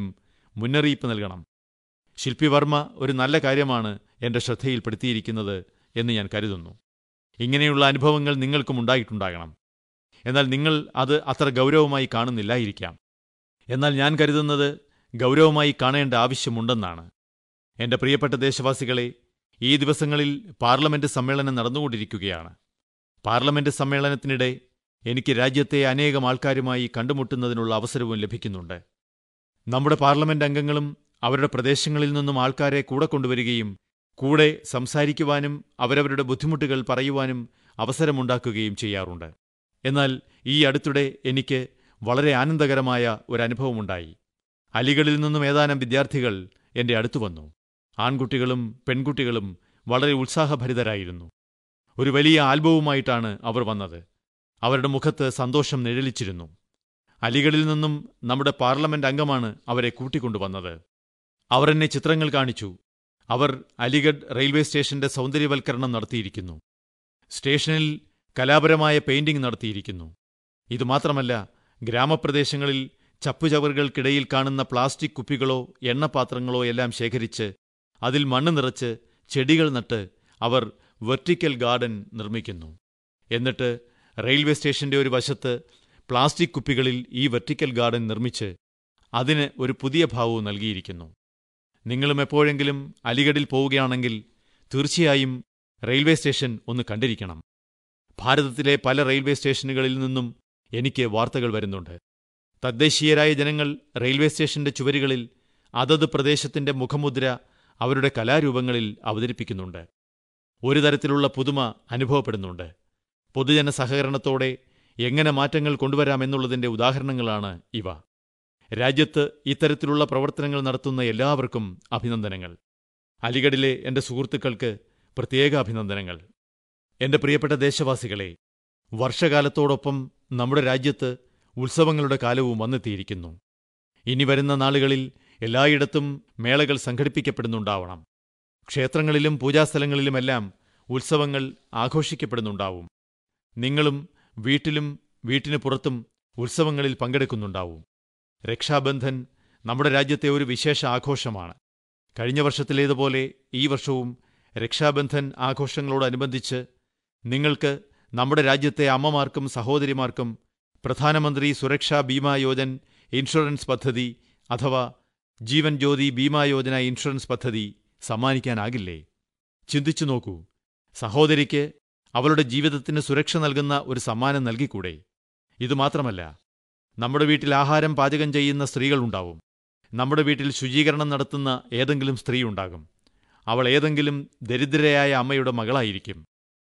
B: മുന്നറിയിപ്പ് നൽകണം ശില്പി വർമ്മ ഒരു നല്ല കാര്യമാണ് എന്റെ ശ്രദ്ധയിൽപ്പെടുത്തിയിരിക്കുന്നത് എന്ന് ഞാൻ കരുതുന്നു ഇങ്ങനെയുള്ള അനുഭവങ്ങൾ നിങ്ങൾക്കും ഉണ്ടായിട്ടുണ്ടാകണം എന്നാൽ നിങ്ങൾ അത് അത്ര ഗൗരവമായി കാണുന്നില്ലായിരിക്കാം എന്നാൽ ഞാൻ കരുതുന്നത് ഗൗരവമായി കാണേണ്ട ആവശ്യമുണ്ടെന്നാണ് എന്റെ പ്രിയപ്പെട്ട ദേശവാസികളെ ഈ ദിവസങ്ങളിൽ പാർലമെന്റ് സമ്മേളനം നടന്നുകൊണ്ടിരിക്കുകയാണ് പാർലമെന്റ് സമ്മേളനത്തിനിടെ എനിക്ക് രാജ്യത്തെ അനേകം ആൾക്കാരുമായി കണ്ടുമുട്ടുന്നതിനുള്ള അവസരവും ലഭിക്കുന്നുണ്ട് നമ്മുടെ പാർലമെന്റ് അംഗങ്ങളും അവരുടെ പ്രദേശങ്ങളിൽ നിന്നും ആൾക്കാരെ കൂടെ കൊണ്ടുവരികയും കൂടെ സംസാരിക്കുവാനും അവരവരുടെ ബുദ്ധിമുട്ടുകൾ പറയുവാനും അവസരമുണ്ടാക്കുകയും ചെയ്യാറുണ്ട് എന്നാൽ ഈ അടുത്തിടെ എനിക്ക് വളരെ ആനന്ദകരമായ ഒരനുഭവമുണ്ടായി അലികളിൽ നിന്നും ഏതാനും വിദ്യാർത്ഥികൾ എന്റെ അടുത്തു വന്നു ആൺകുട്ടികളും പെൺകുട്ടികളും വളരെ ഉത്സാഹഭരിതരായിരുന്നു ഒരു വലിയ ആൽബവുമായിട്ടാണ് അവർ വന്നത് അവരുടെ മുഖത്ത് സന്തോഷം നിഴലിച്ചിരുന്നു അലികളിൽ നിന്നും നമ്മുടെ പാർലമെന്റ് അംഗമാണ് അവരെ കൂട്ടിക്കൊണ്ടുവന്നത് അവർ എന്നെ ചിത്രങ്ങൾ കാണിച്ചു അവർ അലിഗഡ് റെയിൽവേ സ്റ്റേഷന്റെ സൗന്ദര്യവൽക്കരണം നടത്തിയിരിക്കുന്നു സ്റ്റേഷനിൽ കലാപരമായ പെയിന്റിംഗ് നടത്തിയിരിക്കുന്നു ഇതുമാത്രമല്ല ഗ്രാമപ്രദേശങ്ങളിൽ ചപ്പുചവറുകൾക്കിടയിൽ കാണുന്ന പ്ലാസ്റ്റിക് കുപ്പികളോ എണ്ണപാത്രങ്ങളോ എല്ലാം ശേഖരിച്ച് അതിൽ മണ്ണ് നിറച്ച് ചെടികൾ നട്ട് അവർ വെർട്ടിക്കൽ ഗാർഡൻ നിർമ്മിക്കുന്നു എന്നിട്ട് റെയിൽവേ സ്റ്റേഷന്റെ ഒരു വശത്ത് പ്ലാസ്റ്റിക് കുപ്പികളിൽ ഈ വെർട്ടിക്കൽ ഗാർഡൻ നിർമ്മിച്ച് അതിന് ഒരു പുതിയ ഭാവവും നൽകിയിരിക്കുന്നു നിങ്ങളും എപ്പോഴെങ്കിലും അലിഗഡിൽ പോവുകയാണെങ്കിൽ തീർച്ചയായും റെയിൽവേ സ്റ്റേഷൻ ഒന്ന് കണ്ടിരിക്കണം ഭാരതത്തിലെ പല റെയിൽവേ സ്റ്റേഷനുകളിൽ നിന്നും എനിക്ക് വാർത്തകൾ വരുന്നുണ്ട് തദ്ദേശീയരായ ജനങ്ങൾ റെയിൽവേ സ്റ്റേഷന്റെ ചുവരുകളിൽ അതത് പ്രദേശത്തിന്റെ മുഖമുദ്ര അവരുടെ കലാരൂപങ്ങളിൽ അവതരിപ്പിക്കുന്നുണ്ട് ഒരു തരത്തിലുള്ള പുതുമ അനുഭവപ്പെടുന്നുണ്ട് പൊതുജന സഹകരണത്തോടെ എങ്ങനെ മാറ്റങ്ങൾ കൊണ്ടുവരാമെന്നുള്ളതിന്റെ ഉദാഹരണങ്ങളാണ് ഇവ രാജ്യത്ത് ഇത്തരത്തിലുള്ള പ്രവർത്തനങ്ങൾ നടത്തുന്ന എല്ലാവർക്കും അഭിനന്ദനങ്ങൾ അലിഗഡിലെ എന്റെ സുഹൃത്തുക്കൾക്ക് പ്രത്യേക അഭിനന്ദനങ്ങൾ എന്റെ പ്രിയപ്പെട്ട ദേശവാസികളെ വർഷകാലത്തോടൊപ്പം നമ്മുടെ രാജ്യത്ത് ഉത്സവങ്ങളുടെ കാലവും വന്നെത്തിയിരിക്കുന്നു ഇനി വരുന്ന നാളുകളിൽ എല്ലായിടത്തും മേളകൾ സംഘടിപ്പിക്കപ്പെടുന്നുണ്ടാവണം ക്ഷേത്രങ്ങളിലും പൂജാസ്ഥലങ്ങളിലുമെല്ലാം ഉത്സവങ്ങൾ ആഘോഷിക്കപ്പെടുന്നുണ്ടാവും നിങ്ങളും വീട്ടിലും വീട്ടിന് പുറത്തും ഉത്സവങ്ങളിൽ പങ്കെടുക്കുന്നുണ്ടാവും രക്ഷാബന്ധൻ നമ്മുടെ രാജ്യത്തെ ഒരു വിശേഷ ആഘോഷമാണ് കഴിഞ്ഞ വർഷത്തിലേതുപോലെ ഈ വർഷവും രക്ഷാബന്ധൻ ആഘോഷങ്ങളോടനുബന്ധിച്ച് നിങ്ങൾക്ക് നമ്മുടെ രാജ്യത്തെ അമ്മമാർക്കും സഹോദരിമാർക്കും പ്രധാനമന്ത്രി സുരക്ഷാ ബീമാ യോജൻ ഇൻഷുറൻസ് പദ്ധതി അഥവാ ജീവൻ ജ്യോതി ബീമാ യോജന ഇൻഷുറൻസ് പദ്ധതി സമ്മാനിക്കാനാകില്ലേ ചിന്തിച്ചു നോക്കൂ സഹോദരിക്ക് അവളുടെ ജീവിതത്തിന് സുരക്ഷ നൽകുന്ന ഒരു സമ്മാനം നൽകിക്കൂടെ ഇതുമാത്രമല്ല നമ്മുടെ വീട്ടിൽ ആഹാരം പാചകം ചെയ്യുന്ന സ്ത്രീകളുണ്ടാവും നമ്മുടെ വീട്ടിൽ ശുചീകരണം നടത്തുന്ന ഏതെങ്കിലും സ്ത്രീ ഉണ്ടാകും അവൾ ഏതെങ്കിലും ദരിദ്രയായ അമ്മയുടെ മകളായിരിക്കും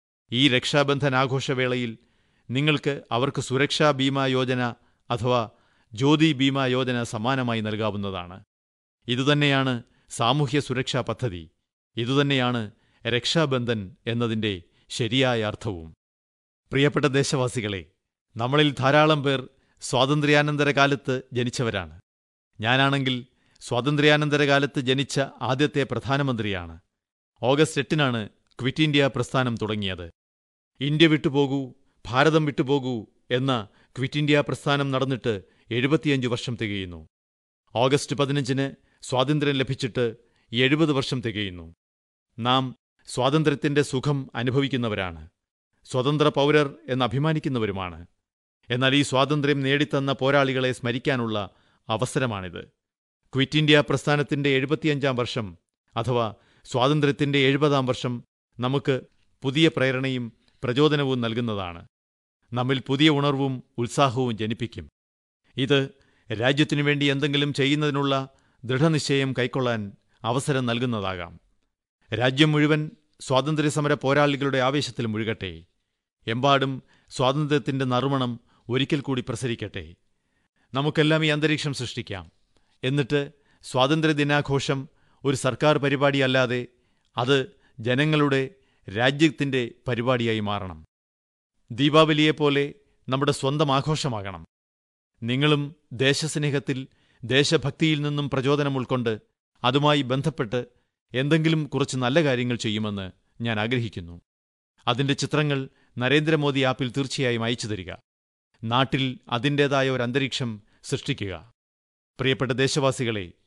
B: ഈ രക്ഷാബന്ധൻ ആഘോഷവേളയിൽ നിങ്ങൾക്ക് അവർക്ക് സുരക്ഷാ ബീമാ യോജന അഥവാ ജ്യോതി ബീമാ യോജന സമ്മാനമായി നൽകാവുന്നതാണ് ഇതുതന്നെയാണ് സാമൂഹ്യ സുരക്ഷാ പദ്ധതി ഇതുതന്നെയാണ് രക്ഷാബന്ധൻ എന്നതിന്റെ ശരിയായ അർത്ഥവും പ്രിയപ്പെട്ട ദേശവാസികളെ നമ്മളിൽ ധാരാളം പേർ സ്വാതന്ത്ര്യാനന്തര കാലത്ത് ജനിച്ചവരാണ് ഞാനാണെങ്കിൽ സ്വാതന്ത്ര്യാനന്തര കാലത്ത് ജനിച്ച ആദ്യത്തെ പ്രധാനമന്ത്രിയാണ് ഓഗസ്റ്റ് എട്ടിനാണ് ക്വിറ്റ് ഇന്ത്യ പ്രസ്ഥാനം തുടങ്ങിയത് ഇന്ത്യ വിട്ടുപോകൂ ഭാരതം വിട്ടുപോകൂ എന്ന ക്വിറ്റ് ഇന്ത്യ പ്രസ്ഥാനം നടന്നിട്ട് എഴുപത്തിയഞ്ച് വർഷം തികയുന്നു ഓഗസ്റ്റ് പതിനഞ്ചിന് സ്വാതന്ത്ര്യം ലഭിച്ചിട്ട് എഴുപത് വർഷം തികയുന്നു നാം സ്വാതന്ത്ര്യത്തിന്റെ സുഖം അനുഭവിക്കുന്നവരാണ് സ്വതന്ത്ര പൗരർ എന്ന് അഭിമാനിക്കുന്നവരുമാണ് എന്നാൽ ഈ സ്വാതന്ത്ര്യം നേടിത്തന്ന പോരാളികളെ സ്മരിക്കാനുള്ള അവസരമാണിത് ക്വിറ്റ് ഇന്ത്യ പ്രസ്ഥാനത്തിന്റെ എഴുപത്തിയഞ്ചാം വർഷം അഥവാ സ്വാതന്ത്ര്യത്തിന്റെ എഴുപതാം വർഷം നമുക്ക് പുതിയ പ്രേരണയും പ്രചോദനവും നൽകുന്നതാണ് നമ്മിൽ പുതിയ ഉണർവും ഉത്സാഹവും ജനിപ്പിക്കും ഇത് രാജ്യത്തിനു വേണ്ടി എന്തെങ്കിലും ചെയ്യുന്നതിനുള്ള ദൃഢനിശ്ചയം കൈക്കൊള്ളാൻ അവസരം നൽകുന്നതാകാം രാജ്യം മുഴുവൻ സ്വാതന്ത്ര്യസമര പോരാളികളുടെ ആവേശത്തിൽ മുഴുകട്ടെ എമ്പാടും സ്വാതന്ത്ര്യത്തിന്റെ നറുമണം ഒരിക്കൽ കൂടി പ്രസരിക്കട്ടെ നമുക്കെല്ലാം ഈ അന്തരീക്ഷം സൃഷ്ടിക്കാം എന്നിട്ട് സ്വാതന്ത്ര്യദിനാഘോഷം ഒരു സർക്കാർ പരിപാടിയല്ലാതെ അത് ജനങ്ങളുടെ രാജ്യത്തിന്റെ പരിപാടിയായി മാറണം ദീപാവലിയെപ്പോലെ നമ്മുടെ സ്വന്തം ആഘോഷമാകണം നിങ്ങളും ദേശസ്നേഹത്തിൽ ദേശഭക്തിയിൽ നിന്നും പ്രചോദനം ഉൾക്കൊണ്ട് അതുമായി ബന്ധപ്പെട്ട് എന്തെങ്കിലും കുറച്ച് നല്ല കാര്യങ്ങൾ ചെയ്യുമെന്ന് ഞാൻ ആഗ്രഹിക്കുന്നു അതിന്റെ ചിത്രങ്ങൾ നരേന്ദ്രമോദി ആപ്പിൽ തീർച്ചയായും അയച്ചു തരിക നാട്ടിൽ അതിൻ്റേതായ ഒരു അന്തരീക്ഷം സൃഷ്ടിക്കുക പ്രിയപ്പെട്ട ദേശവാസികളെ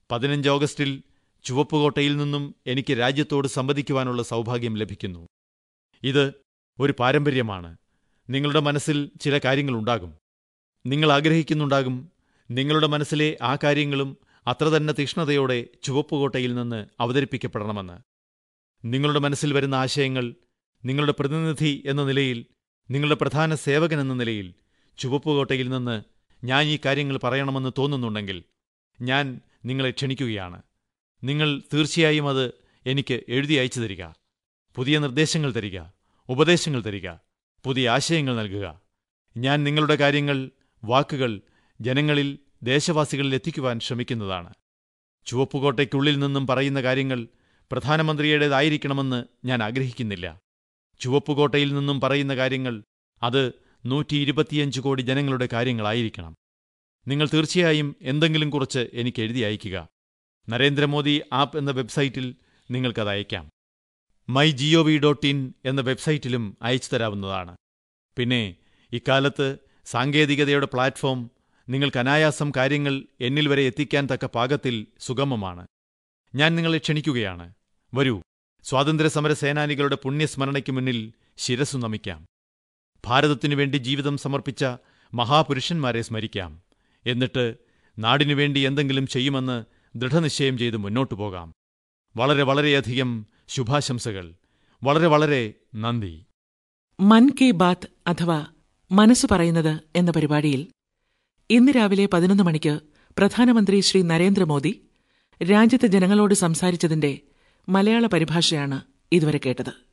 B: പതിനഞ്ച് ഓഗസ്റ്റിൽ ചുവപ്പുകോട്ടയിൽ നിന്നും എനിക്ക് രാജ്യത്തോട് സംവദിക്കുവാനുള്ള സൗഭാഗ്യം ലഭിക്കുന്നു ഇത് ഒരു പാരമ്പര്യമാണ് നിങ്ങളുടെ മനസ്സിൽ ചില കാര്യങ്ങളുണ്ടാകും നിങ്ങൾ ആഗ്രഹിക്കുന്നുണ്ടാകും നിങ്ങളുടെ മനസ്സിലെ ആ കാര്യങ്ങളും അത്ര തന്നെ തീക്ഷ്ണതയോടെ ചുവപ്പുകോട്ടയിൽ നിന്ന് അവതരിപ്പിക്കപ്പെടണമെന്ന് നിങ്ങളുടെ മനസ്സിൽ വരുന്ന ആശയങ്ങൾ നിങ്ങളുടെ പ്രതിനിധി എന്ന നിലയിൽ നിങ്ങളുടെ പ്രധാന സേവകൻ എന്ന നിലയിൽ ചുവപ്പുകോട്ടയിൽ നിന്ന് ഞാൻ ഈ കാര്യങ്ങൾ പറയണമെന്ന് തോന്നുന്നുണ്ടെങ്കിൽ ഞാൻ നിങ്ങളെ ക്ഷണിക്കുകയാണ് നിങ്ങൾ തീർച്ചയായും അത് എനിക്ക് എഴുതി അയച്ചു തരിക പുതിയ നിർദ്ദേശങ്ങൾ തരിക ഉപദേശങ്ങൾ തരിക പുതിയ ആശയങ്ങൾ നൽകുക ഞാൻ നിങ്ങളുടെ കാര്യങ്ങൾ വാക്കുകൾ ജനങ്ങളിൽ ദേശവാസികളിൽ എത്തിക്കുവാൻ ശ്രമിക്കുന്നതാണ് ചുവപ്പുകോട്ടയ്ക്കുള്ളിൽ നിന്നും പറയുന്ന കാര്യങ്ങൾ പ്രധാനമന്ത്രിയുടേതായിരിക്കണമെന്ന് ഞാൻ ആഗ്രഹിക്കുന്നില്ല ചുവപ്പുകോട്ടയിൽ നിന്നും പറയുന്ന കാര്യങ്ങൾ അത് നൂറ്റി ഇരുപത്തിയഞ്ച് കോടി ജനങ്ങളുടെ കാര്യങ്ങളായിരിക്കണം നിങ്ങൾ തീർച്ചയായും എന്തെങ്കിലും കുറിച്ച് എനിക്ക് എഴുതി അയയ്ക്കുക നരേന്ദ്രമോദി ആപ്പ് എന്ന വെബ്സൈറ്റിൽ നിങ്ങൾക്കത് അയക്കാം my G O V dot in എന്ന വെബ്സൈറ്റിലും അയച്ചു തരാവുന്നതാണ് പിന്നെ ഇക്കാലത്ത് സാങ്കേതികതയുടെ പ്ലാറ്റ്ഫോം നിങ്ങൾക്ക് അനായാസം കാര്യങ്ങൾ എന്നിൽ വരെ എത്തിക്കാൻ തക്ക പാകത്തിൽ സുഗമമാണ് ഞാൻ നിങ്ങളെ ക്ഷണിക്കുകയാണ് വരൂ സ്വാതന്ത്ര്യസമര സേനാനികളുടെ പുണ്യസ്മരണയ്ക്ക് മുന്നിൽ ശിരസു നമിക്കാം ഭാരതത്തിനു വേണ്ടി ജീവിതം സമർപ്പിച്ച മഹാപുരുഷന്മാരെ സ്മരിക്കാം എന്നിട്ട് നാടിനു വേണ്ടി എന്തെങ്കിലും ചെയ്യുമെന്ന് ദൃഢനിശ്ചയം ചെയ്ത് മുന്നോട്ടു പോകാം വളരെ വളരെയധികം ശുഭാശംസകൾ വളരെ വളരെ നന്ദി
A: മൻ കി ബാത്ത് അഥവാ മനസ്സ് പറയുന്നത് എന്ന പരിപാടിയിൽ ഇന്ന് രാവിലെ പതിനൊന്ന് മണിക്ക് പ്രധാനമന്ത്രി ശ്രീ നരേന്ദ്രമോദി രാജ്യത്തെ ജനങ്ങളോട് സംസാരിച്ചതിന്റെ മലയാള പരിഭാഷയാണ് ഇതുവരെ കേട്ടത്